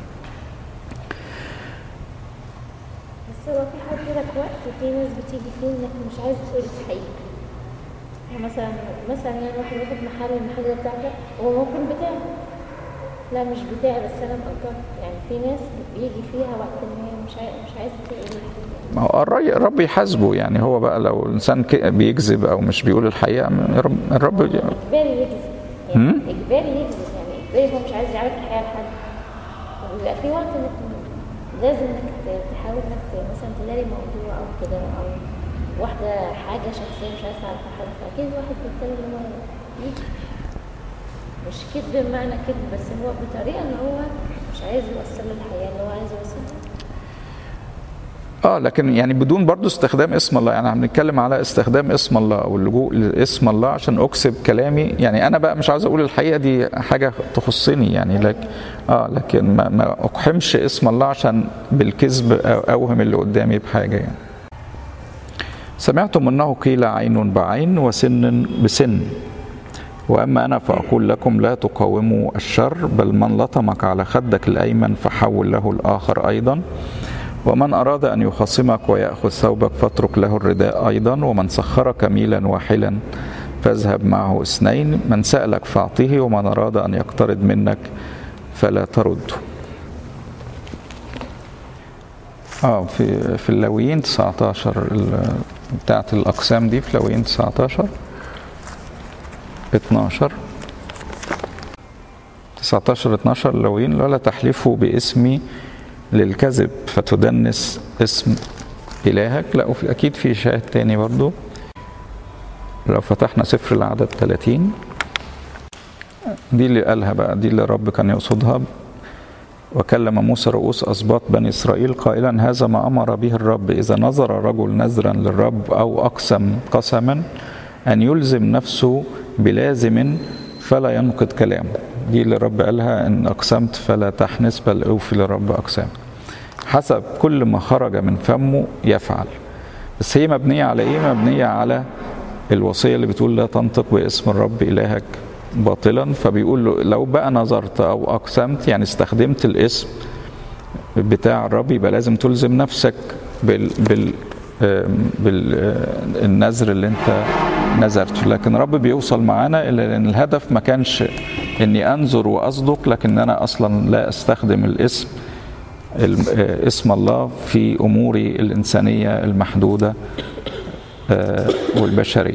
بس هو في حد لك وقت في ناس بتيجي فيه انك مش عايز تقول الحقيقه يعني مثلا مثلا يعني واحد واخد محل المحل ده بتاعك هو ممكن بتاعه لا مش بتاعي بس انا مأجره يعني في ناس بيجي فيها وقت ان هي مش عايز مش عايزه تقول الحقيقه ما هو الرب يحاسبه يعني هو بقى لو الانسان بيكذب او مش بيقول الحقيقه الرب اجباري يكذب يعني اجباري يكذب يعني اجباري هو مش عايز يعرف الحقيقه لحد وبيبقى في وقت انك لازم انك تحاول انك مثلا تلاقي موضوع او كده او واحده حاجه شخصيه مش عايز تعرفها حد فاكيد واحد بيضطر ان هو يجي مش كذب بمعنى كذب بس هو بطريقه ان هو مش عايز يوصل له الحقيقه اللي هو عايز يوصلها اه لكن يعني بدون برضو استخدام اسم الله يعني هنتكلم على استخدام اسم الله او اللجوء لاسم الله عشان اكسب كلامي يعني انا بقى مش عاوز اقول الحقيقه دي حاجه تخصني يعني لكن اه لكن ما, ما اقحمش اسم الله عشان بالكذب اوهم اللي قدامي بحاجه يعني سمعتم انه قيل عين بعين وسن بسن واما انا فاقول لكم لا تقاوموا الشر بل من لطمك على خدك الايمن فحول له الاخر ايضا ومن أراد أن يخاصمك ويأخذ ثوبك فاترك له الرداء أيضا ومن سخرك ميلا واحلا فاذهب معه اثنين من سألك فأعطيه ومن أراد أن يقترض منك فلا ترده اه في في اللاويين 19 بتاعت الأقسام دي في لاويين 19 12 19 12 اللاويين ولا تحلفوا باسمي للكذب فتدنس اسم إلهك لا وفي أكيد في شاهد تاني برضو لو فتحنا سفر العدد 30 دي اللي قالها بقى دي اللي الرب كان يقصدها وكلم موسى رؤوس أسباط بني إسرائيل قائلا هذا ما أمر به الرب إذا نظر رجل نذرا للرب أو أقسم قسما أن يلزم نفسه بلازم فلا ينقض كلامه دي اللي الرب قالها إن أقسمت فلا تحنس بل أوفي للرب أقسام حسب كل ما خرج من فمه يفعل بس هي مبنية على إيه؟ مبنية على الوصية اللي بتقول لا تنطق باسم الرب إلهك باطلا فبيقول له لو بقى نظرت أو أقسمت يعني استخدمت الاسم بتاع الرب يبقى لازم تلزم نفسك بال, بال بالنذر اللي انت نذرته لكن رب بيوصل معانا الا لان الهدف ما كانش اني انذر واصدق لكن انا اصلا لا استخدم الاسم اسم الله في اموري الانسانيه المحدوده والبشريه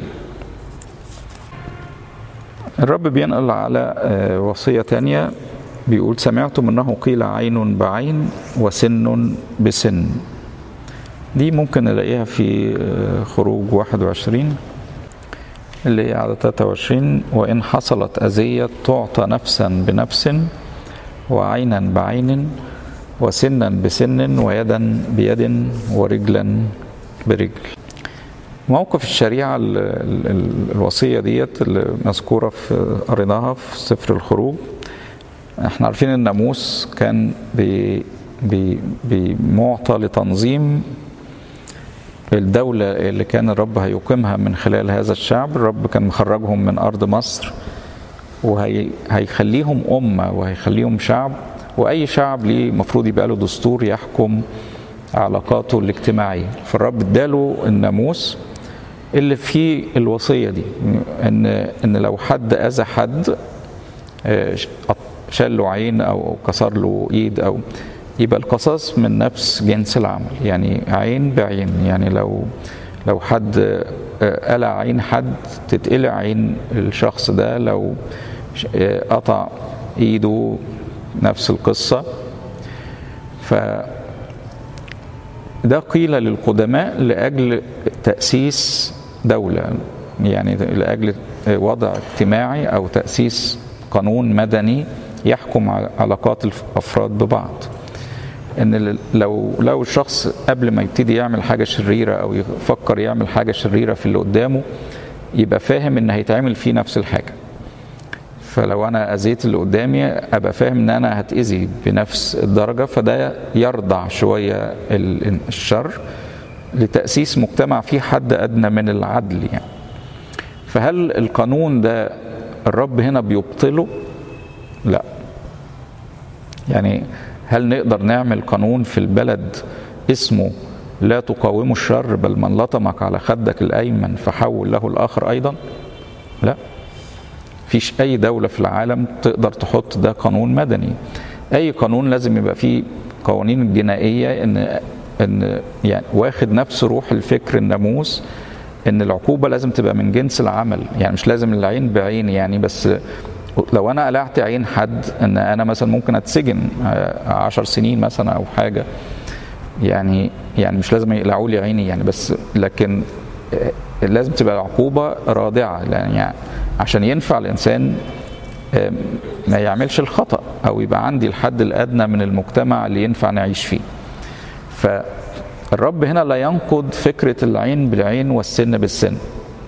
الرب بينقل على وصيه تانية بيقول سمعتم انه قيل عين بعين وسن بسن دي ممكن نلاقيها في خروج 21 اللي هي على 23 وإن حصلت أذية تعطى نفسا بنفس وعينا بعين وسنا بسن ويدا بيد ورجلا برجل موقف الشريعة ال ال ال الوصية ديت اللي مذكورة في قريناها في سفر الخروج احنا عارفين الناموس كان بمعطى لتنظيم الدولة اللي كان الرب هيقيمها من خلال هذا الشعب الرب كان مخرجهم من أرض مصر وهيخليهم أمة وهيخليهم شعب وأي شعب ليه مفروض يبقى له دستور يحكم علاقاته الاجتماعية فالرب اداله الناموس اللي فيه الوصية دي إن إن لو حد أذى حد شال له عين أو كسر له إيد أو يبقى القصاص من نفس جنس العمل يعني عين بعين يعني لو لو حد قلع عين حد تتقلع عين الشخص ده لو قطع ايده نفس القصة ف ده قيل للقدماء لأجل تأسيس دولة يعني لأجل وضع اجتماعي أو تأسيس قانون مدني يحكم علاقات الأفراد ببعض ان لو لو الشخص قبل ما يبتدي يعمل حاجه شريره او يفكر يعمل حاجه شريره في اللي قدامه يبقى فاهم ان هيتعمل فيه نفس الحاجه فلو انا اذيت اللي قدامي ابقى فاهم ان انا هتاذي بنفس الدرجه فده يرضع شويه الشر لتاسيس مجتمع فيه حد ادنى من العدل يعني فهل القانون ده الرب هنا بيبطله لا يعني هل نقدر نعمل قانون في البلد اسمه لا تقاوموا الشر بل من لطمك على خدك الايمن فحول له الاخر ايضا لا فيش اي دولة في العالم تقدر تحط ده قانون مدني اي قانون لازم يبقى فيه قوانين الجنائية ان ان يعني واخد نفس روح الفكر الناموس ان العقوبة لازم تبقى من جنس العمل يعني مش لازم العين بعين يعني بس لو انا قلعت عين حد ان انا مثلا ممكن اتسجن عشر سنين مثلا او حاجه يعني يعني مش لازم يقلعوا لي عيني يعني بس لكن لازم تبقى العقوبه رادعه يعني عشان ينفع الانسان ما يعملش الخطا او يبقى عندي الحد الادنى من المجتمع اللي ينفع نعيش فيه فالرب هنا لا ينقض فكره العين بالعين والسن بالسن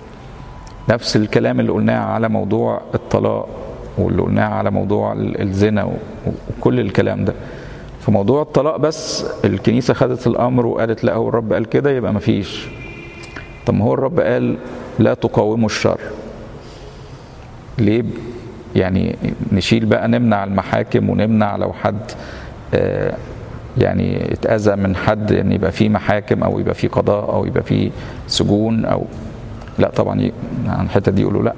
نفس الكلام اللي قلناه على موضوع الطلاق واللي قلناه على موضوع الزنا وكل الكلام ده في موضوع الطلاق بس الكنيسة خدت الأمر وقالت لا هو الرب قال كده يبقى مفيش طب ما هو الرب قال لا تقاوموا الشر ليه يعني نشيل بقى نمنع المحاكم ونمنع لو حد آه يعني اتأذى من حد ان يبقى في محاكم او يبقى في قضاء او يبقى في سجون او لا طبعا عن الحته دي يقولوا لا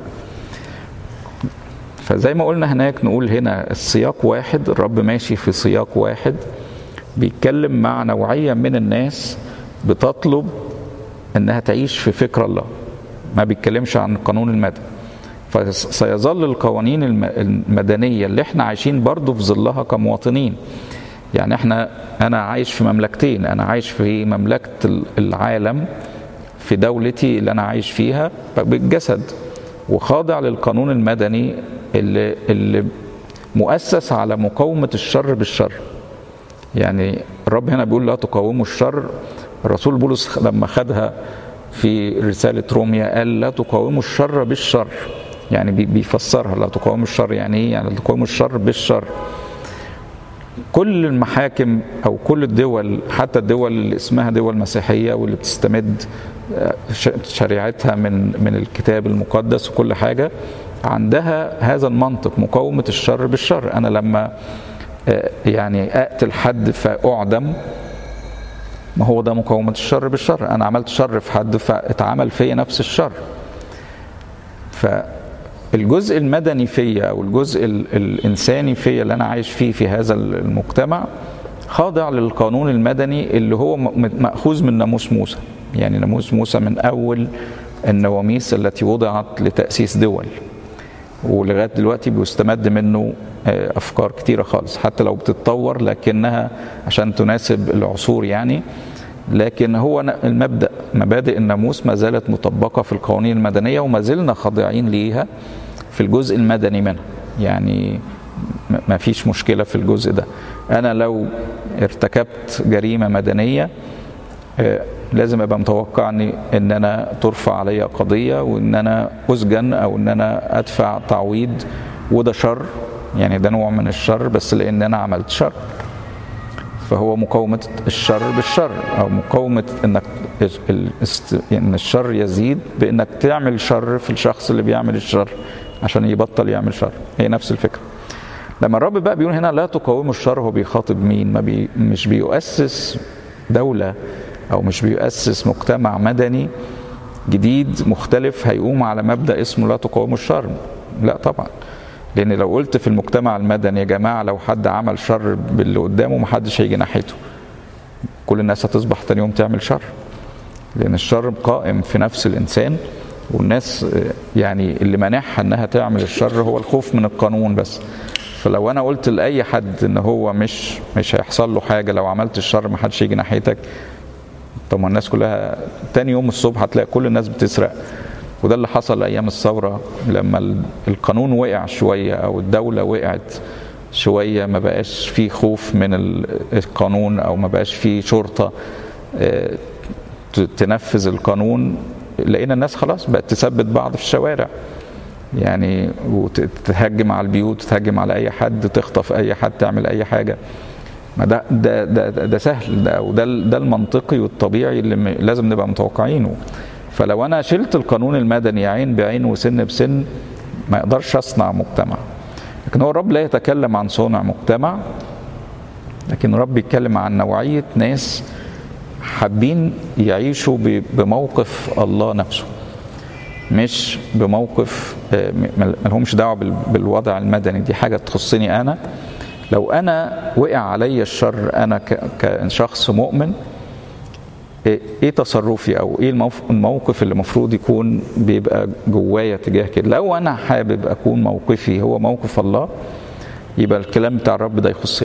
فزي ما قلنا هناك نقول هنا السياق واحد الرب ماشي في سياق واحد بيتكلم مع نوعية من الناس بتطلب انها تعيش في فكر الله ما بيتكلمش عن القانون المدني فسيظل القوانين المدنية اللي احنا عايشين برضو في ظلها كمواطنين يعني احنا انا عايش في مملكتين انا عايش في مملكة العالم في دولتي اللي انا عايش فيها بالجسد وخاضع للقانون المدني اللي, اللي مؤسس على مقاومة الشر بالشر يعني الرب هنا بيقول لا تقاوموا الشر الرسول بولس لما خدها في رسالة روميا قال لا تقاوموا الشر بالشر يعني بيفسرها لا تقاوموا الشر يعني ايه يعني لا تقاوموا الشر بالشر كل المحاكم او كل الدول حتى الدول اللي اسمها دول مسيحيه واللي بتستمد شريعتها من من الكتاب المقدس وكل حاجه عندها هذا المنطق مقاومه الشر بالشر انا لما يعني اقتل حد فاعدم ما هو ده مقاومه الشر بالشر انا عملت شر في حد فاتعمل فيا نفس الشر فالجزء المدني فيا او الجزء الانساني فيا اللي انا عايش فيه في هذا المجتمع خاضع للقانون المدني اللي هو ماخوذ من ناموس موسى يعني ناموس موسى من اول النواميس التي وضعت لتاسيس دول ولغايه دلوقتي بيستمد منه افكار كتيره خالص حتى لو بتتطور لكنها عشان تناسب العصور يعني لكن هو المبدا مبادئ الناموس ما زالت مطبقه في القوانين المدنيه وما زلنا خاضعين ليها في الجزء المدني منها يعني ما فيش مشكله في الجزء ده انا لو ارتكبت جريمه مدنيه لازم ابقى متوقع ان انا ترفع عليا قضيه وان انا اسجن او ان انا ادفع تعويض وده شر يعني ده نوع من الشر بس لان انا عملت شر فهو مقاومة الشر بالشر أو مقاومة إنك إن الشر يزيد بإنك تعمل شر في الشخص اللي بيعمل الشر عشان يبطل يعمل شر هي نفس الفكرة لما الرب بقى بيقول هنا لا تقاوموا الشر هو بيخاطب مين ما بي مش بيؤسس دولة أو مش بيؤسس مجتمع مدني جديد مختلف هيقوم على مبدأ اسمه لا تقاوموا الشر لا طبعا لان لو قلت في المجتمع المدني يا جماعه لو حد عمل شر باللي قدامه محدش هيجي ناحيته كل الناس هتصبح تاني يوم تعمل شر لان الشر قائم في نفس الانسان والناس يعني اللي مانعها انها تعمل الشر هو الخوف من القانون بس فلو انا قلت لاي حد ان هو مش مش هيحصل له حاجه لو عملت الشر ما حدش يجي ناحيتك طب ما الناس كلها تاني يوم الصبح هتلاقي كل الناس بتسرق وده اللي حصل ايام الثوره لما القانون وقع شويه او الدوله وقعت شويه ما بقاش في خوف من القانون او ما بقاش في شرطه تنفذ القانون لقينا الناس خلاص بقت تثبت بعض في الشوارع يعني وتهجم على البيوت تهجم على اي حد تخطف اي حد تعمل اي حاجه ما ده ده ده, ده سهل ده وده ده المنطقي والطبيعي اللي لازم نبقى متوقعينه فلو انا شلت القانون المدني عين بعين وسن بسن ما يقدرش اصنع مجتمع لكن هو الرب لا يتكلم عن صنع مجتمع لكن الرب بيتكلم عن نوعيه ناس حابين يعيشوا بموقف الله نفسه مش بموقف ملهمش دعوه بالوضع المدني دي حاجه تخصني انا لو انا وقع علي الشر انا كشخص مؤمن ايه تصرفي او ايه الموقف اللي المفروض يكون بيبقى جوايا تجاه كده لو انا حابب اكون موقفي هو موقف الله يبقى الكلام بتاع الرب ده يخصني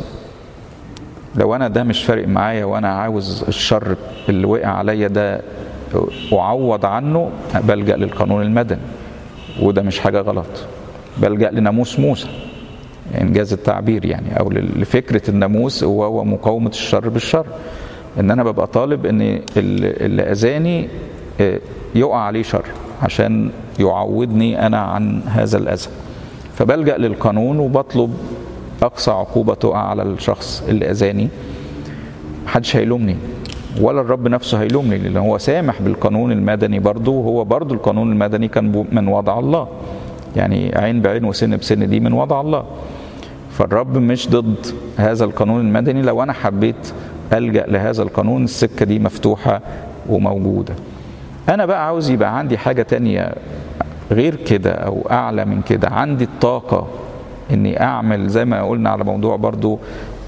لو انا ده مش فارق معايا وانا عاوز الشر اللي وقع عليا ده اعوض عنه بلجا للقانون المدني وده مش حاجه غلط بلجا لناموس موسى انجاز يعني التعبير يعني او لفكره الناموس هو هو مقاومه الشر بالشر ان انا ببقى طالب ان اللي اذاني يقع عليه شر عشان يعوضني انا عن هذا الاذى فبلجا للقانون وبطلب اقصى عقوبه تقع على الشخص اللي اذاني محدش هيلومني ولا الرب نفسه هيلومني لان هو سامح بالقانون المدني برضه وهو برضه القانون المدني كان من وضع الله يعني عين بعين وسن بسن دي من وضع الله فالرب مش ضد هذا القانون المدني لو انا حبيت الجا لهذا القانون السكه دي مفتوحه وموجوده انا بقى عاوز يبقى عندي حاجه تانية غير كده او اعلى من كده عندي الطاقه اني اعمل زي ما قلنا على موضوع برضو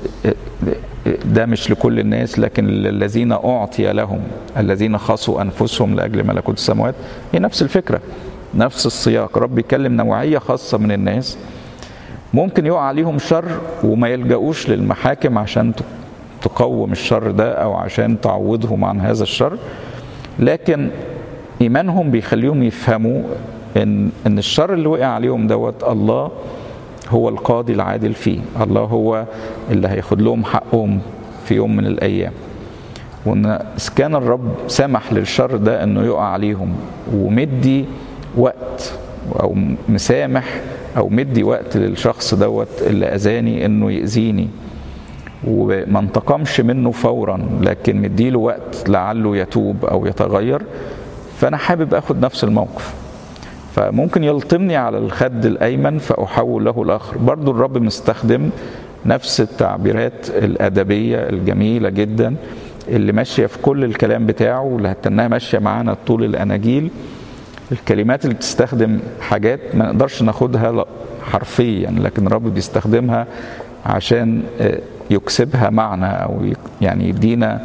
ده مش لكل الناس لكن الذين اعطي لهم الذين خصوا انفسهم لاجل ملكوت السماوات هي نفس الفكره نفس السياق رب بيتكلم نوعيه خاصه من الناس ممكن يقع عليهم شر وما يلجأوش للمحاكم عشان تقوم الشر ده او عشان تعوضهم عن هذا الشر لكن ايمانهم بيخليهم يفهموا ان ان الشر اللي وقع عليهم دوت الله هو القاضي العادل فيه الله هو اللي هياخد لهم حقهم في يوم من الايام وان كان الرب سمح للشر ده انه يقع عليهم ومدي وقت او مسامح او مدي وقت للشخص دوت اللي اذاني انه ياذيني وما انتقمش منه فورا لكن مديله وقت لعله يتوب او يتغير فانا حابب اخد نفس الموقف فممكن يلطمني على الخد الايمن فاحول له الاخر برضو الرب مستخدم نفس التعبيرات الادبيه الجميله جدا اللي ماشيه في كل الكلام بتاعه واللي هتنها ماشيه معانا طول الاناجيل الكلمات اللي بتستخدم حاجات ما نقدرش ناخدها حرفيا لكن الرب بيستخدمها عشان يكسبها معنى او يعني يدينا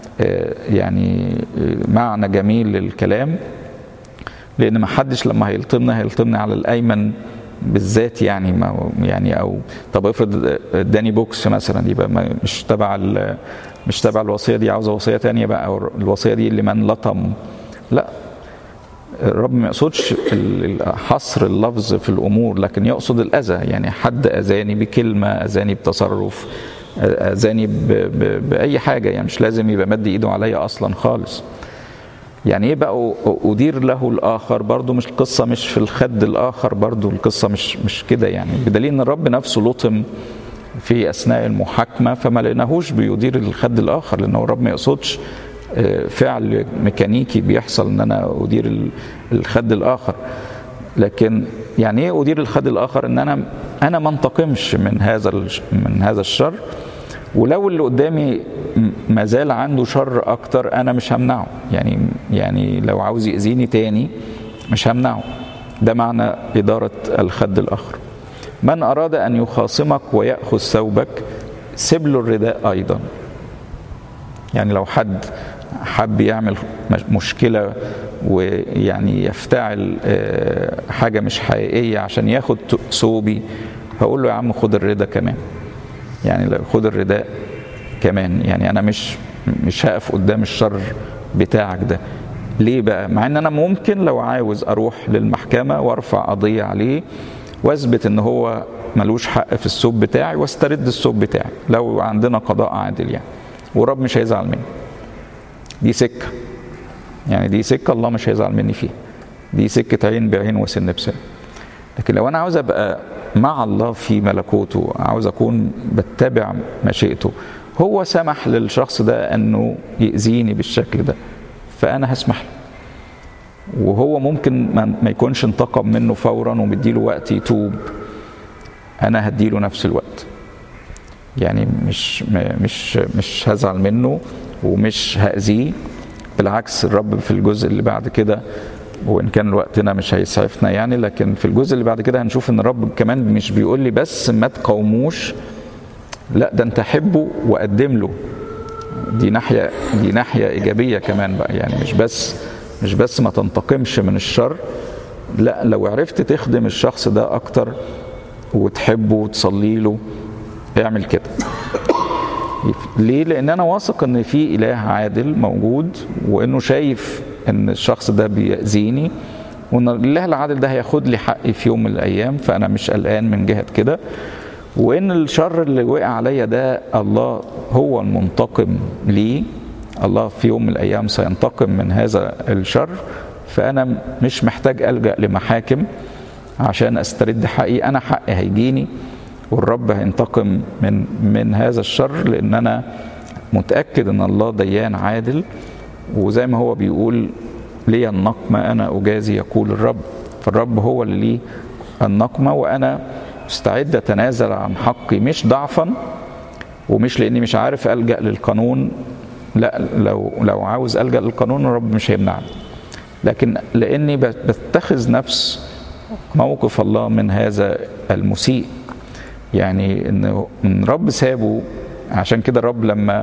يعني معنى جميل للكلام لان ما حدش لما هيلطمنا هيلطمنا على الايمن بالذات يعني ما يعني او طب افرض اداني بوكس مثلا يبقى مش تبع مش تبع الوصيه دي عاوزه وصيه تانية بقى او الوصيه دي لمن لطم لا الرب ما يقصدش حصر اللفظ في الامور لكن يقصد الاذى يعني حد اذاني بكلمه اذاني بتصرف اذاني باي حاجه يعني مش لازم يبقى مد ايده عليا اصلا خالص يعني ايه بقى ادير له الاخر برضو مش القصه مش في الخد الاخر برضو القصه مش مش كده يعني بدليل ان الرب نفسه لطم في اثناء المحاكمه فما لقيناهوش بيدير الخد الاخر لانه الرب ما يقصدش فعل ميكانيكي بيحصل ان انا ادير الخد الاخر لكن يعني ايه ادير الخد الاخر ان انا انا ما انتقمش من هذا من هذا الشر ولو اللي قدامي ما زال عنده شر اكتر انا مش همنعه يعني يعني لو عاوز يأذيني تاني مش همنعه ده معنى إدارة الخد الآخر من أراد أن يخاصمك ويأخذ ثوبك سيب له الرداء أيضا يعني لو حد حب يعمل مشكلة ويعني يفتعل حاجة مش حقيقية عشان ياخد ثوبي هقول له يا عم خد الرداء كمان يعني خد الرداء كمان يعني انا مش مش هقف قدام الشر بتاعك ده ليه بقى مع ان انا ممكن لو عاوز اروح للمحكمه وارفع قضيه عليه واثبت ان هو ملوش حق في الثوب بتاعي واسترد الثوب بتاعي لو عندنا قضاء عادل يعني والرب مش هيزعل مني دي سكه يعني دي سكه الله مش هيزعل مني فيها دي سكه عين بعين وسن بسن لكن لو انا عاوز ابقى مع الله في ملكوته عاوز اكون بتبع مشيئته هو سمح للشخص ده انه يأذيني بالشكل ده فانا هسمح له وهو ممكن ما يكونش انتقم منه فورا ومديله وقت يتوب انا هديله نفس الوقت يعني مش مش مش هزعل منه ومش هاذيه بالعكس الرب في الجزء اللي بعد كده وان كان وقتنا مش هيسعفنا يعني لكن في الجزء اللي بعد كده هنشوف ان الرب كمان مش بيقول لي بس ما تقاوموش لا ده انت حبه وقدم له دي ناحيه دي ناحيه ايجابيه كمان بقى يعني مش بس مش بس ما تنتقمش من الشر لا لو عرفت تخدم الشخص ده اكتر وتحبه وتصلي له اعمل كده ليه لان انا واثق ان في اله عادل موجود وانه شايف ان الشخص ده بيأذيني وان الاله العادل ده هياخد لي حقي في يوم من الايام فانا مش قلقان من جهه كده وان الشر اللي وقع عليا ده الله هو المنتقم ليه الله في يوم من الايام سينتقم من هذا الشر فانا مش محتاج الجا لمحاكم عشان استرد حقي انا حقي هيجيني والرب هينتقم من من هذا الشر لان انا متاكد ان الله ديان عادل وزي ما هو بيقول لي النقمه انا اجازي يقول الرب فالرب هو اللي ليه النقمه وانا مستعد اتنازل عن حقي مش ضعفا ومش لاني مش عارف الجا للقانون لا لو لو عاوز الجا للقانون الرب مش هيمنعني لكن لاني بتخذ نفس موقف الله من هذا المسيء يعني ان ان رب سابه عشان كده الرب لما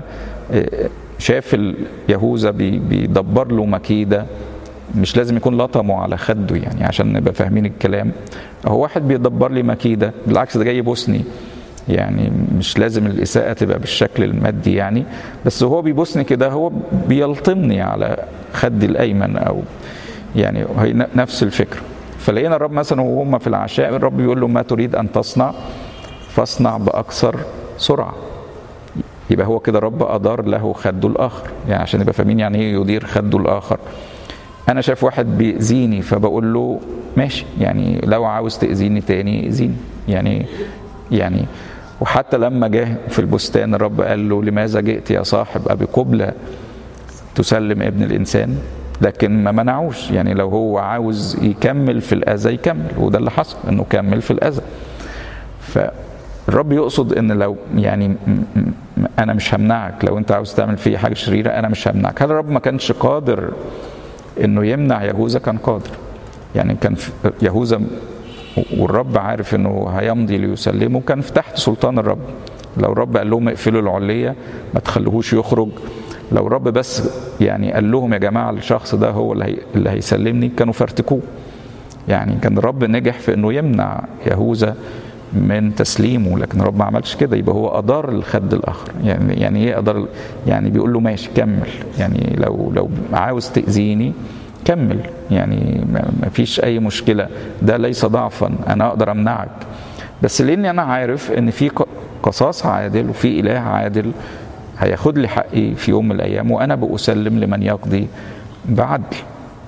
شاف يهوذا بيدبر له مكيده مش لازم يكون لطمه على خده يعني عشان نبقى فاهمين الكلام هو واحد بيدبر لي مكيده بالعكس ده جاي بوسني يعني مش لازم الإساءة تبقى بالشكل المادي يعني بس هو بيبوسني كده هو بيلطمني على خدي الأيمن أو يعني هي نفس الفكرة فلقينا الرب مثلا وهم في العشاء الرب بيقول له ما تريد أن تصنع فاصنع بأكثر سرعة يبقى هو كده رب ادار له خده الاخر يعني عشان يبقى فاهمين يعني ايه يدير خده الاخر انا شايف واحد بيأذيني فبقول له ماشي يعني لو عاوز تأذيني تاني اذيني يعني يعني وحتى لما جه في البستان الرب قال له لماذا جئت يا صاحب ابي قبلة تسلم ابن الانسان لكن ما منعوش يعني لو هو عاوز يكمل في الاذى يكمل وده اللي حصل انه كمل في الاذى فالرب يقصد ان لو يعني م- م- انا مش همنعك لو انت عاوز تعمل فيه حاجه شريره انا مش همنعك هل الرب ما كانش قادر انه يمنع يهوذا كان قادر يعني كان في- يهوذا والرب عارف انه هيمضي ليسلمه كان في تحت سلطان الرب لو الرب قال لهم اقفلوا العليه ما تخلوهوش يخرج لو الرب بس يعني قال لهم يا جماعه الشخص ده هو اللي, هي اللي هيسلمني كانوا فرتكوه يعني كان الرب نجح في انه يمنع يهوذا من تسليمه لكن الرب ما عملش كده يبقى هو ادار الخد الاخر يعني يعني ايه ادار يعني بيقول له ماشي كمل يعني لو لو عاوز تاذيني كمل يعني ما ما فيش اي مشكله ده ليس ضعفا انا اقدر امنعك بس لاني انا عارف ان في ق- قصاص عادل وفي اله عادل هياخد لي حقي في يوم من الايام وانا بأسلم لمن يقضي بعدل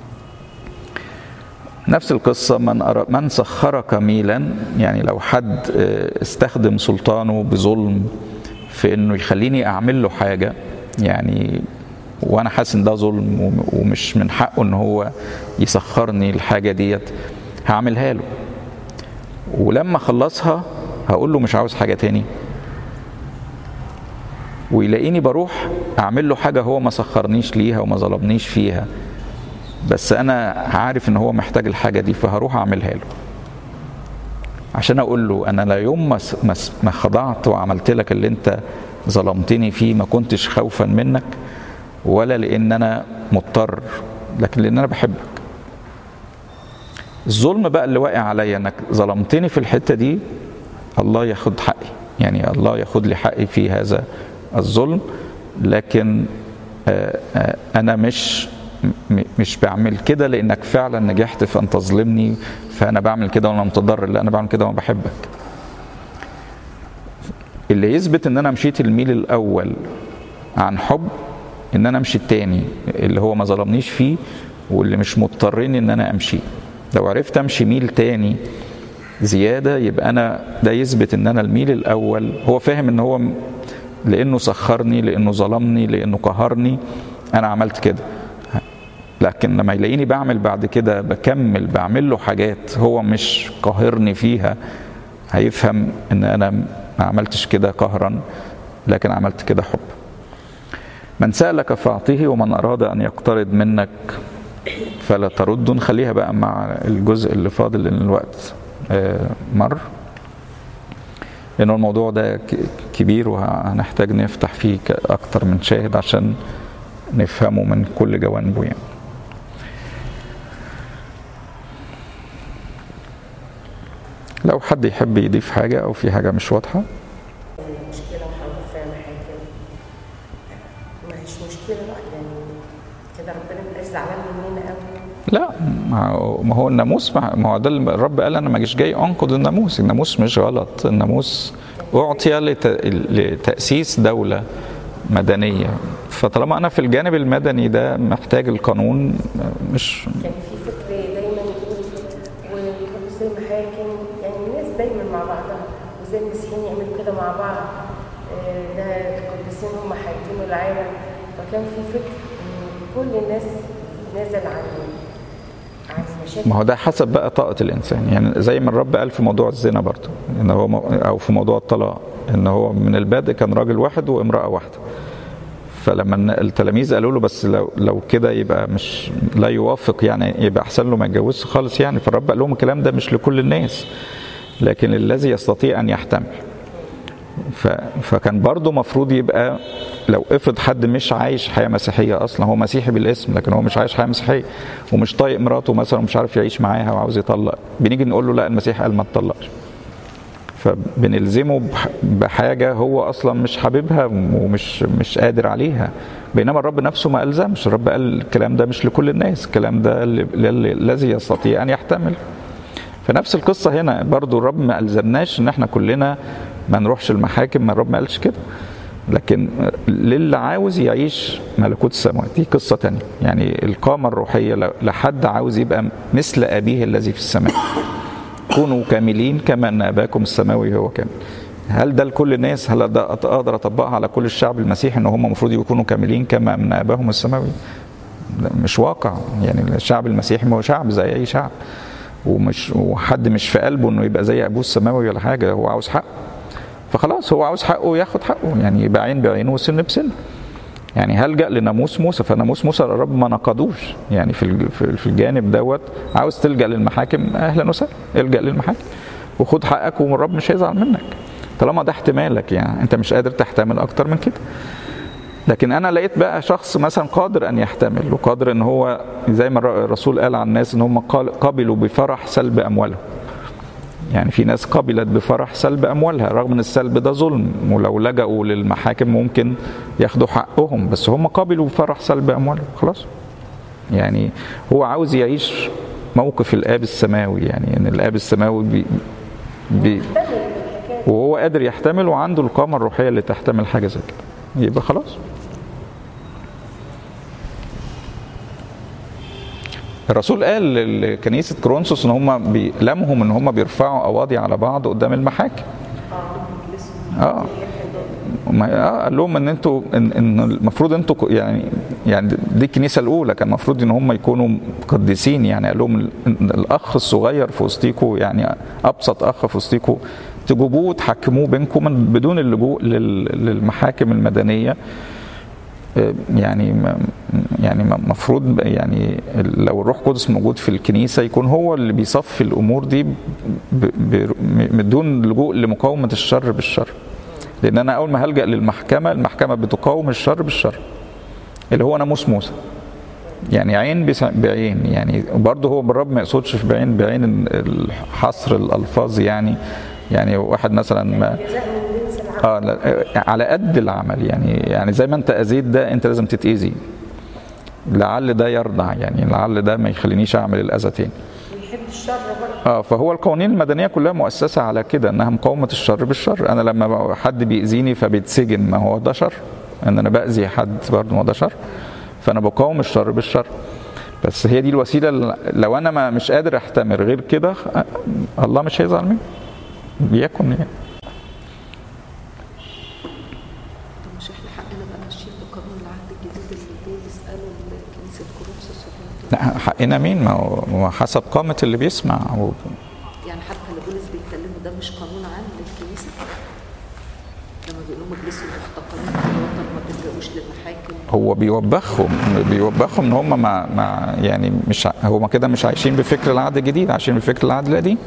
نفس القصة من أرى من سخرك ميلا يعني لو حد آه، استخدم سلطانه بظلم في انه يخليني اعمل له حاجة يعني وانا حاسس ان ده ظلم وم- ومش من حقه ان هو يسخرني الحاجة ديت هعملها له ولما اخلصها هقول له مش عاوز حاجة تاني ويلاقيني بروح اعمل له حاجة هو ما سخرنيش ليها وما ظلمنيش فيها بس انا عارف ان هو محتاج الحاجه دي فهروح اعملها له عشان اقول له انا لا يوم ما س- ما س- ما خضعت وعملت لك اللي انت ظلمتني فيه ما كنتش خوفا منك ولا لان انا مضطر لكن لان انا بحبك الظلم بقى اللي واقع عليا انك ظلمتني في الحته دي الله ياخد حقي يعني الله ياخد لي حقي في هذا الظلم لكن آه، آه، انا مش م- مش بعمل كده لانك فعلا نجحت في ان تظلمني فانا بعمل كده وانا متضرر لا انا بعمل كده وانا بحبك اللي يثبت ان انا مشيت الميل الاول عن حب ان انا امشي التاني اللي هو ما ظلمنيش فيه واللي مش مضطرني ان انا امشي لو عرفت امشي ميل تاني زياده يبقى انا ده يثبت ان انا الميل الاول هو فاهم ان هو م- لانه سخرني لانه ظلمني لانه قهرني انا عملت كده لكن لما يلاقيني بعمل بعد كده بكمل بعمل له حاجات هو مش قاهرني فيها هيفهم ان انا ما عملتش كده قهرا لكن عملت كده حب من سألك فأعطيه ومن أراد أن يقترض منك فلا ترد نخليها بقى مع الجزء اللي فاضل لأن الوقت آه، مر لأن الموضوع ده ك- كبير وهنحتاج نفتح فيه ك- أكتر من شاهد عشان نفهمه من كل جوانبه يعني لو حد يحب يضيف حاجة أو في حاجة مش واضحة مشكلة وحضرتك فيها محاكم ما هيش مشكلة بقى يعني كده ربنا مبقاش زعلان مننا قوي لا ما هو- ما هو الناموس ما ما هو ده اللي الرب قال انا ما جيش جاي انقض الناموس الناموس مش غلط الناموس اعطي لت- لتاسيس دوله مدنيه فطالما انا في الجانب المدني ده محتاج القانون مش كان في فكر دايما يقول ويحطوا زي محاكم يعني الناس دايما مع بعضها وزي المسيحيين يعملوا كده مع بعض آه، ده القديسين هم حاكموا العالم فكان في فكر ان كل الناس نازل عن عن مشاكل ما هو ده حسب بقى طاقة الإنسان يعني زي ما الرب قال في موضوع الزنا برضه إن هو م- أو في موضوع الطلاق إن هو من البادئ كان راجل واحد وامرأة واحدة فلما الن- التلاميذ قالوا له بس لو لو كده يبقى مش لا يوافق يعني يبقى أحسن له ما يتجوزش خالص يعني فالرب قال لهم الكلام ده مش لكل الناس لكن الذي يستطيع أن يحتمل ف... فكان برضه مفروض يبقى لو افرض حد مش عايش حياه مسيحيه اصلا هو مسيحي بالاسم لكن هو مش عايش حياه مسيحيه ومش طايق مراته مثلا ومش عارف يعيش معاها وعاوز يطلق بنيجي نقول له لا المسيح قال ما تطلقش فبنلزمه بح- بحاجه هو اصلا مش حاببها ومش مش قادر عليها بينما الرب نفسه ما الزمش الرب قال الكلام ده مش لكل الناس الكلام ده ل- للي- الذي يستطيع ان يحتمل فنفس القصة هنا برضو الرب ما ألزمناش إن إحنا كلنا ما نروحش المحاكم ما الرب ما قالش كده لكن للي عاوز يعيش ملكوت السماوات دي قصه تانية يعني القامه الروحيه ل- لحد عاوز يبقى مثل ابيه الذي في السماء كونوا كاملين كما ان اباكم السماوي هو كامل هل ده لكل الناس هل ده أط- اقدر اطبقها على كل الشعب المسيحي ان هم المفروض يكونوا كاملين كما من اباهم السماوي ده مش واقع يعني الشعب المسيحي ما هو شعب زي اي شعب ومش وحد مش في قلبه انه يبقى زي ابوه السماوي ولا حاجه هو عاوز حقه فخلاص هو عاوز حقه ياخد حقه يعني يبقى عين بعين وسن بسن يعني هلجا لناموس موسى فناموس موسى الرب ما نقضوش يعني في الج- في في الجانب دوت عاوز تلجا للمحاكم اهلا وسهلا الجا للمحاكم وخد حقك والرب مش هيزعل منك طالما ده احتمالك يعني انت مش قادر تحتمل اكتر من كده لكن انا لقيت بقى شخص مثلا قادر ان يحتمل وقادر ان هو زي ما الر- الرسول قال عن الناس ان هم قال- قبلوا بفرح سلب اموالهم يعني في ناس قبلت بفرح سلب اموالها رغم ان السلب ده ظلم ولو لجأوا للمحاكم ممكن ياخدوا حقهم بس هم قبلوا بفرح سلب اموالهم خلاص يعني هو عاوز يعيش موقف الاب السماوي يعني ان الاب السماوي بي بي وهو قادر يحتمل وعنده القامه الروحيه اللي تحتمل حاجه زي كده يبقى خلاص الرسول قال لكنيسه كرونسوس ان هم لمهم ان هم بيرفعوا قواضي على بعض قدام المحاكم اه ما اه قال لهم ان انتوا ان, إن المفروض انتوا ك- يعني يعني دي الكنيسه الاولى كان المفروض ان هم يكونوا قديسين يعني قال لهم ال- إن الاخ الصغير في وسطيكوا يعني ابسط اخ في وسطيكوا تجيبوه وتحكموه بينكم من بدون اللجوء لل- للمحاكم المدنيه يعني ما- يعني المفروض يعني لو الروح القدس موجود في الكنيسه يكون هو اللي بيصفي الامور دي ب- ب- بدون لجوء لمقاومه الشر بالشر لان انا اول ما هلجا للمحكمه المحكمه بتقاوم الشر بالشر اللي هو ناموس موسى يعني عين بس- بعين يعني برضه هو بالرب ما يقصدش في بعين بعين ال- حصر الالفاظ يعني يعني واحد مثلا ما جزاء من جنس العمل اه لا، على قد العمل يعني يعني زي ما انت اذيت ده انت لازم تتاذي لعل ده يرضع يعني لعل ده ما يخلينيش اعمل الاذى تاني ويحب الشر برضه اه فهو القوانين المدنيه كلها مؤسسه على كده انها مقاومه الشر بالشر انا لما حد بيأذيني فبيتسجن ما هو ده شر ان انا باذي حد برضه ما هو ده شر فانا بقاوم الشر بالشر بس هي دي الوسيله اللي لو انا ما مش قادر احتمل غير كده آه، الله مش هيزعل مني بيكن يعني طب مش احنا حقنا بقى ماشيين بقانون العهد الجديد اللي بولس قاله لكنيسه كورنثوس وكده؟ لا حقنا مين ما هو ما هو حسب قامه اللي بيسمع هو يعني حتى اللي بولس بيتكلموا ده مش قانون عام للكنيسه لما بيقولوا مجلسوا المحتقرين في الوطن ما بيلجأوش للمحاكم هو بيوبخهم بيوبخهم ان هم ما, ما يعني مش ع- هم كده مش عايشين بفكر العهد الجديد عايشين بفكر العهد القديم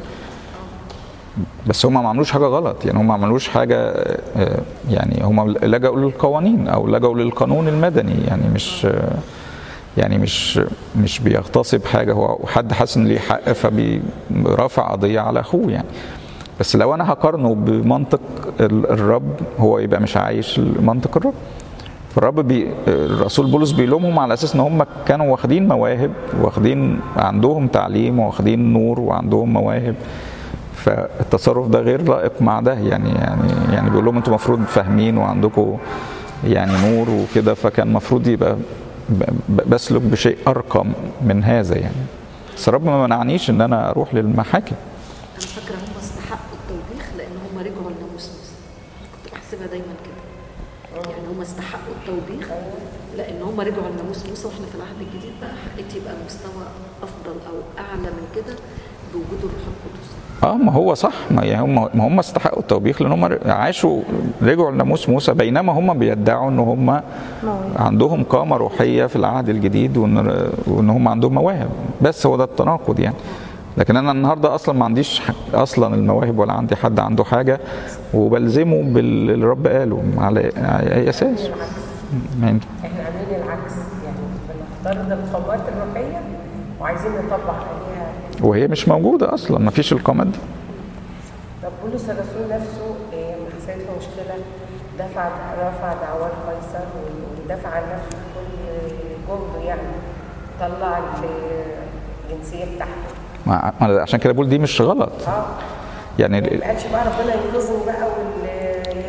بس هم ما عملوش حاجه غلط يعني هم ما عملوش حاجه آه، يعني هم لجأوا للقوانين او لجأوا للقانون المدني يعني مش آه، يعني مش مش بيغتصب حاجه هو حد حاسس ان ليه حق فبيرافع قضيه على اخوه يعني بس لو انا هقارنه بمنطق ال- الرب هو يبقى مش عايش منطق الرب فالرب بي الرسول بولس بيلومهم على اساس ان هم كانوا واخدين مواهب واخدين عندهم تعليم واخدين نور وعندهم مواهب فالتصرف ده غير لائق مع ده يعني يعني يعني بيقول لهم انتوا المفروض فاهمين وعندكم يعني نور وكده فكان المفروض يبقى ب- ب- بسلك بشيء ارقى من هذا يعني بس الرب ما منعنيش ان انا اروح للمحاكم انا فاكره هم استحقوا التوبيخ لان هم رجعوا لناموس موسى كنت بحسبها دايما كده يعني هم استحقوا التوبيخ لان هم رجعوا لناموس موسى واحنا في العهد الجديد بقى حقيقتي يبقى مستوى افضل او اعلى من كده بوجود الروح القدس اه ما هو صح ما يعني هم ما هم استحقوا التوبيخ لان هم عاشوا رجعوا لناموس موسى بينما هم بيدعوا ان هم عندهم قامه روحيه في العهد الجديد وان وان هم عندهم مواهب بس هو ده التناقض يعني لكن انا النهارده اصلا ما عنديش ح- اصلا المواهب ولا عندي حد عنده حاجه وبلزمه باللي الرب قاله على على اي اساس يعني احنا عاملين العكس يعني بنفترض القامات الروحيه وعايزين نطبق عليها وهي مش موجوده اصلا ما فيش القامات دي طب بولس الرسول نفسه إيه، لما حصلت له مشكله دفع رفع دعوات قيصر ودفع عن نفسه كل جهده يعني طلع الجنسيه بتاعته ما- ما- عشان كده بقول دي مش غلط اه يعني ما قالش بقى ربنا ينقذني بقى وال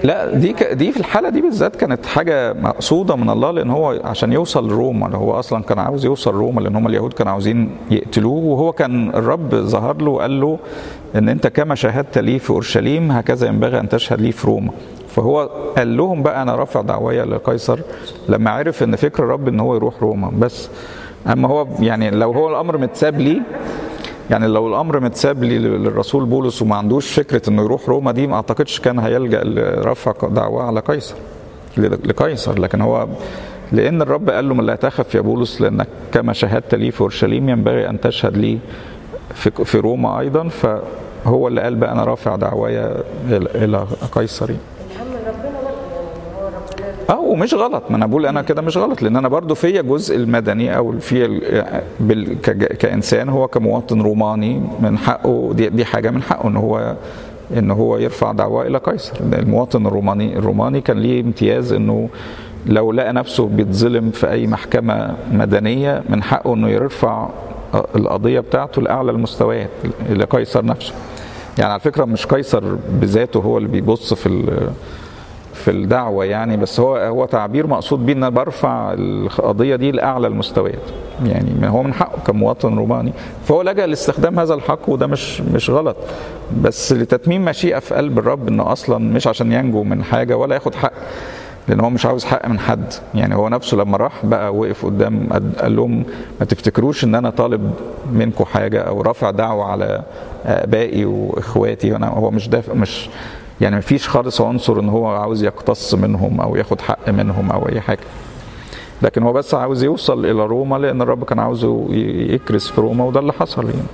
لا دي ك... دي في الحاله دي بالذات كانت حاجه مقصوده من الله لان هو عشان يوصل روما هو اصلا كان عاوز يوصل روما لان هم اليهود كانوا عاوزين يقتلوه وهو كان الرب ظهر له وقال له ان انت كما شاهدت لي في اورشليم هكذا ينبغي ان تشهد لي في روما فهو قال لهم بقى انا رافع دعوايا لقيصر لما عرف ان فكر الرب ان هو يروح روما بس اما هو يعني لو هو الامر متساب ليه يعني لو الامر متساب لي للرسول بولس وما عندوش فكره انه يروح روما دي ما اعتقدش كان هيلجا لرفع دعواه على قيصر لقيصر لكن هو لان الرب قال له لا تخف يا بولس لانك كما شهدت لي في اورشليم ينبغي ان تشهد لي في, في روما ايضا فهو اللي قال بقى انا رافع دعوايا الى قيصر الهم ربنا برضه يعني هو ربنا اه ومش غلط ما انا بقول انا كده مش غلط لان انا برضو فيا جزء المدني او في ال- بال- كج- كانسان هو كمواطن روماني من حقه دي, دي حاجه من حقه ان هو ان هو يرفع دعوى الى قيصر المواطن الروماني الروماني كان ليه امتياز انه لو لقى نفسه بيتظلم في اي محكمه مدنيه من حقه انه يرفع القضيه بتاعته لاعلى المستويات لقيصر نفسه يعني على فكره مش قيصر بذاته هو اللي بيبص في ال- في الدعوة يعني بس هو هو تعبير مقصود بيه ان انا برفع القضية دي لأعلى المستويات يعني من- هو من حقه كمواطن روماني فهو لجأ لاستخدام هذا الحق وده مش مش غلط بس لتتميم مشيئة في قلب الرب انه اصلا مش عشان ينجو من حاجة ولا ياخد حق لان هو مش عاوز حق من حد يعني هو نفسه لما راح بقى وقف قدام قد- قال لهم ما تفتكروش ان انا طالب منكم حاجه او رافع دعوه على ابائي واخواتي انا هو مش دافع مش يعني مفيش خالص عنصر ان هو عاوز يقتص منهم او ياخد حق منهم او اي حاجه لكن هو بس عاوز يوصل الى روما لان الرب كان عاوزه ي- يكرس في روما وده اللي حصل يعني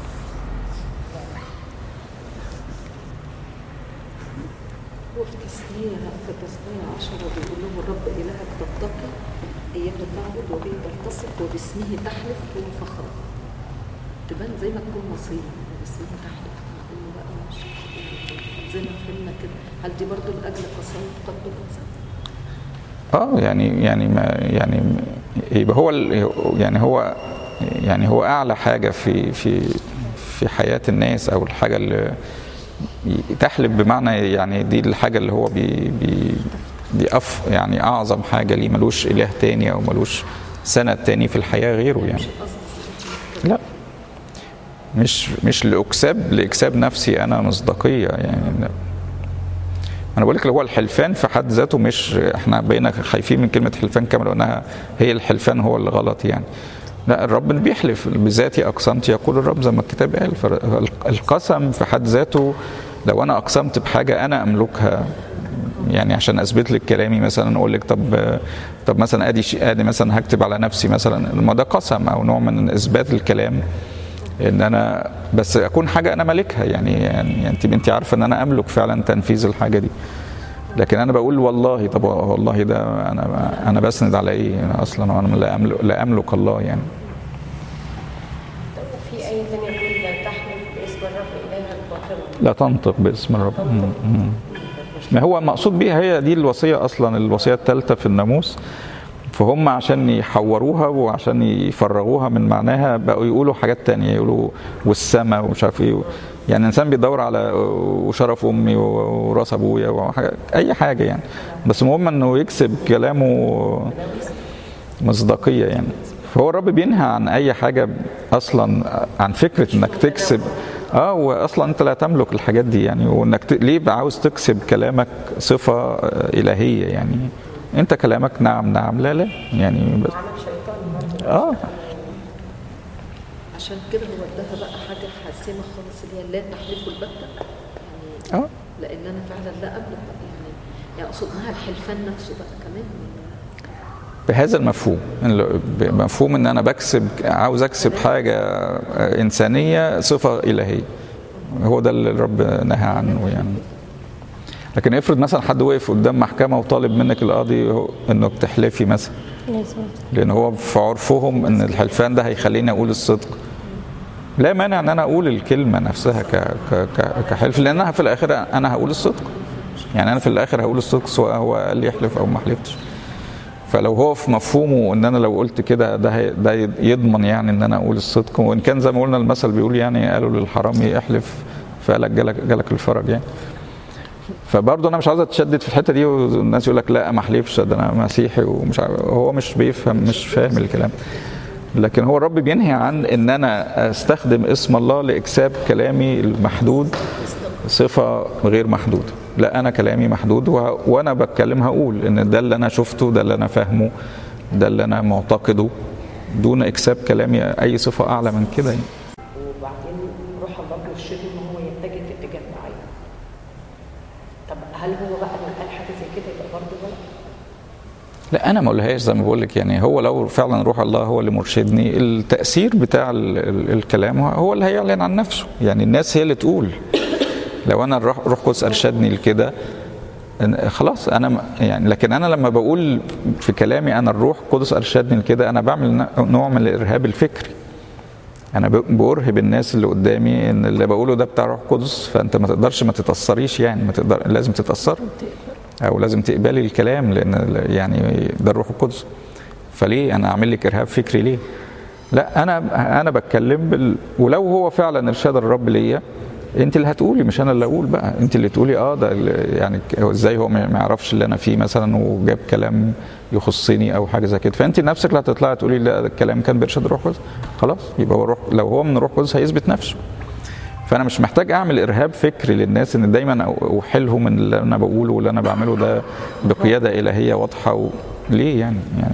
وفي تسنية في تسنية عشرة بيقول لهم الرب إلهك تتقي إياه تعبد وبه تلتصق وباسمه تحلف هو فخرك تبان زي ما تكون مصير وباسمه تحلف مع إنه بقى مش زي ما فهمنا كده هل دي برضو لأجل قساوة قلب الإنسان؟ اه يعني يعني ما يعني يبقى هو ال- يعني هو يعني هو اعلى حاجه في في في حياه الناس او الحاجه اللي تحلب بمعنى يعني دي الحاجه اللي هو بي بي بيقف يعني اعظم حاجه ليه ملوش اله تاني او ملوش سند تاني في الحياه غيره يعني لا مش مش لاكساب لاكساب نفسي انا مصداقيه يعني لا. انا بقول لك اللي هو الحلفان في حد ذاته مش احنا بقينا خايفين من كلمه حلفان كما لو انها هي الحلفان هو اللي غلط يعني لا الرب اللي بيحلف بذاتي اقسمت يقول الرب زي ما الكتاب قال فالقسم في حد ذاته لو انا اقسمت بحاجه انا املكها يعني عشان اثبت لك كلامي مثلا اقول لك طب طب مثلا ادي شيء ادي مثلا هكتب على نفسي مثلا ما ده قسم او نوع من اثبات الكلام ان انا بس اكون حاجه انا مالكها يعني يعني انت انت عارفه ان انا املك فعلا تنفيذ الحاجه دي لكن انا بقول والله طب والله ده انا انا بسند على ايه أنا اصلا وانا لا املك لا املك الله يعني في آية تانية بتقول لا تحلف باسم الرب إلهك باطلا لا تنطق باسم الرب مم. مم. ما هو المقصود بيها هي دي الوصيه اصلا الوصيه الثالثه في الناموس فهم عشان يحوروها وعشان يفرغوها من معناها بقوا يقولوا حاجات تانية يقولوا والسما ومش عارف ايه يعني الانسان بيدور على وشرف امي وراس ابويا وحاجة اي حاجه يعني بس المهم انه يكسب كلامه مصداقيه يعني فهو الرب بينهى عن اي حاجه اصلا عن فكره انك تكسب اه واصلا انت لا تملك الحاجات دي يعني وانك ت... ليه بقى عاوز تكسب كلامك صفه آه، الهيه يعني انت كلامك نعم نعم لا لا يعني بس عمل شيطاني برضه اه عشان كده هو اداها بقى حاجة حاسمة خالص اللي هي لا تحلفوا البتة يعني اه لأن أنا فعلا لا أملك بقى يعني يعني أقصد معاها الحلفان نفسه بقى كمان بهذا المفهوم مفهوم ان انا بكسب عاوز اكسب حاجه آه، انسانيه صفه الهيه هو ده اللي الرب نهى عنه يعني لكن افرض مثلا حد وقف قدام محكمه وطالب منك القاضي هو- انك تحلفي مثلا لان هو في عرفهم ان الحلفان ده هيخليني اقول الصدق لا مانع ان انا اقول الكلمه نفسها ك ك ك كحلف لانها في الاخر انا هقول الصدق يعني انا في الاخر هقول الصدق سواء هو قال لي يحلف او ما حلفتش فلو هو في مفهومه ان انا لو قلت كده ده هي- ده يضمن يعني ان انا اقول الصدق وان كان زي ما قلنا المثل بيقول يعني قالوا للحرامي احلف فقالك جالك جالك الفرج يعني فبرضه انا مش عاوز اتشدد في الحته دي والناس يقول لك لا ما احلفش ده انا مسيحي ومش عارف هو مش بيفهم مش فاهم الكلام لكن هو الرب بينهي عن ان انا استخدم اسم الله لاكساب كلامي المحدود صفه غير محدوده لا انا كلامي محدود وه- وانا بتكلم هقول ان ده اللي انا شفته ده اللي انا فاهمه ده اللي انا معتقده دون اكساب كلامي اي صفه اعلى من كده يعني. وبعدين روح الله بيرشده ان هو يتجه في اتجاه معين طب هل هو بقى لما قال حاجه زي كده يبقى برضه غلط؟ لا انا ما اقولهاش زي ما بقول لك يعني هو لو فعلا روح الله هو اللي مرشدني التاثير بتاع ال ال الكلام هو اللي هيعلن عن نفسه يعني الناس هي اللي تقول لو انا الروح روح قدس ارشدني لكده إن- خلاص انا م- يعني لكن انا لما بقول في كلامي انا الروح قدس ارشدني لكده انا بعمل ن- نوع من الارهاب الفكري انا ب- برهب الناس اللي قدامي ان اللي بقوله ده بتاع روح قدس فانت ما تقدرش ما تتاثريش يعني ما تقدر لازم تتاثر او لازم تقبلي الكلام لان ال- يعني ده الروح القدس فليه انا اعمل لك ارهاب فكري ليه لا انا انا بتكلم بال... ولو هو فعلا ارشاد الرب ليا انت اللي هتقولي مش انا اللي اقول بقى انت اللي تقولي اه ده ال- يعني ك- هو ازاي هو ما ما يعرفش اللي انا فيه مثلا وجاب كلام يخصني او حاجه زي كده فانت نفسك اللي هتطلعي تقولي لا ده الكلام كان بارشاد الروح القدس خلاص يبقى هو روح لو هو من الروح القدس هيثبت نفسه فانا مش محتاج اعمل ارهاب فكري للناس ان دايما أو- اوحلهم ان اللي انا بقوله واللي انا بعمله ده بقياده الهيه واضحه و... ليه يعني يعني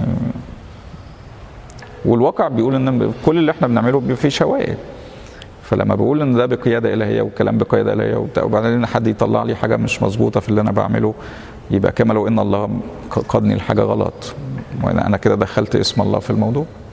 والواقع بيقول ان كل اللي احنا بنعمله بيبقى فيه شوائب فلما بقول ان ده بقياده الهيه والكلام بقياده الهيه وبتاع وبعدين حد يطلع لي حاجه مش مظبوطه في اللي انا بعمله يبقى كما لو ان الله قادني لحاجه غلط وانا انا كده دخلت اسم الله في الموضوع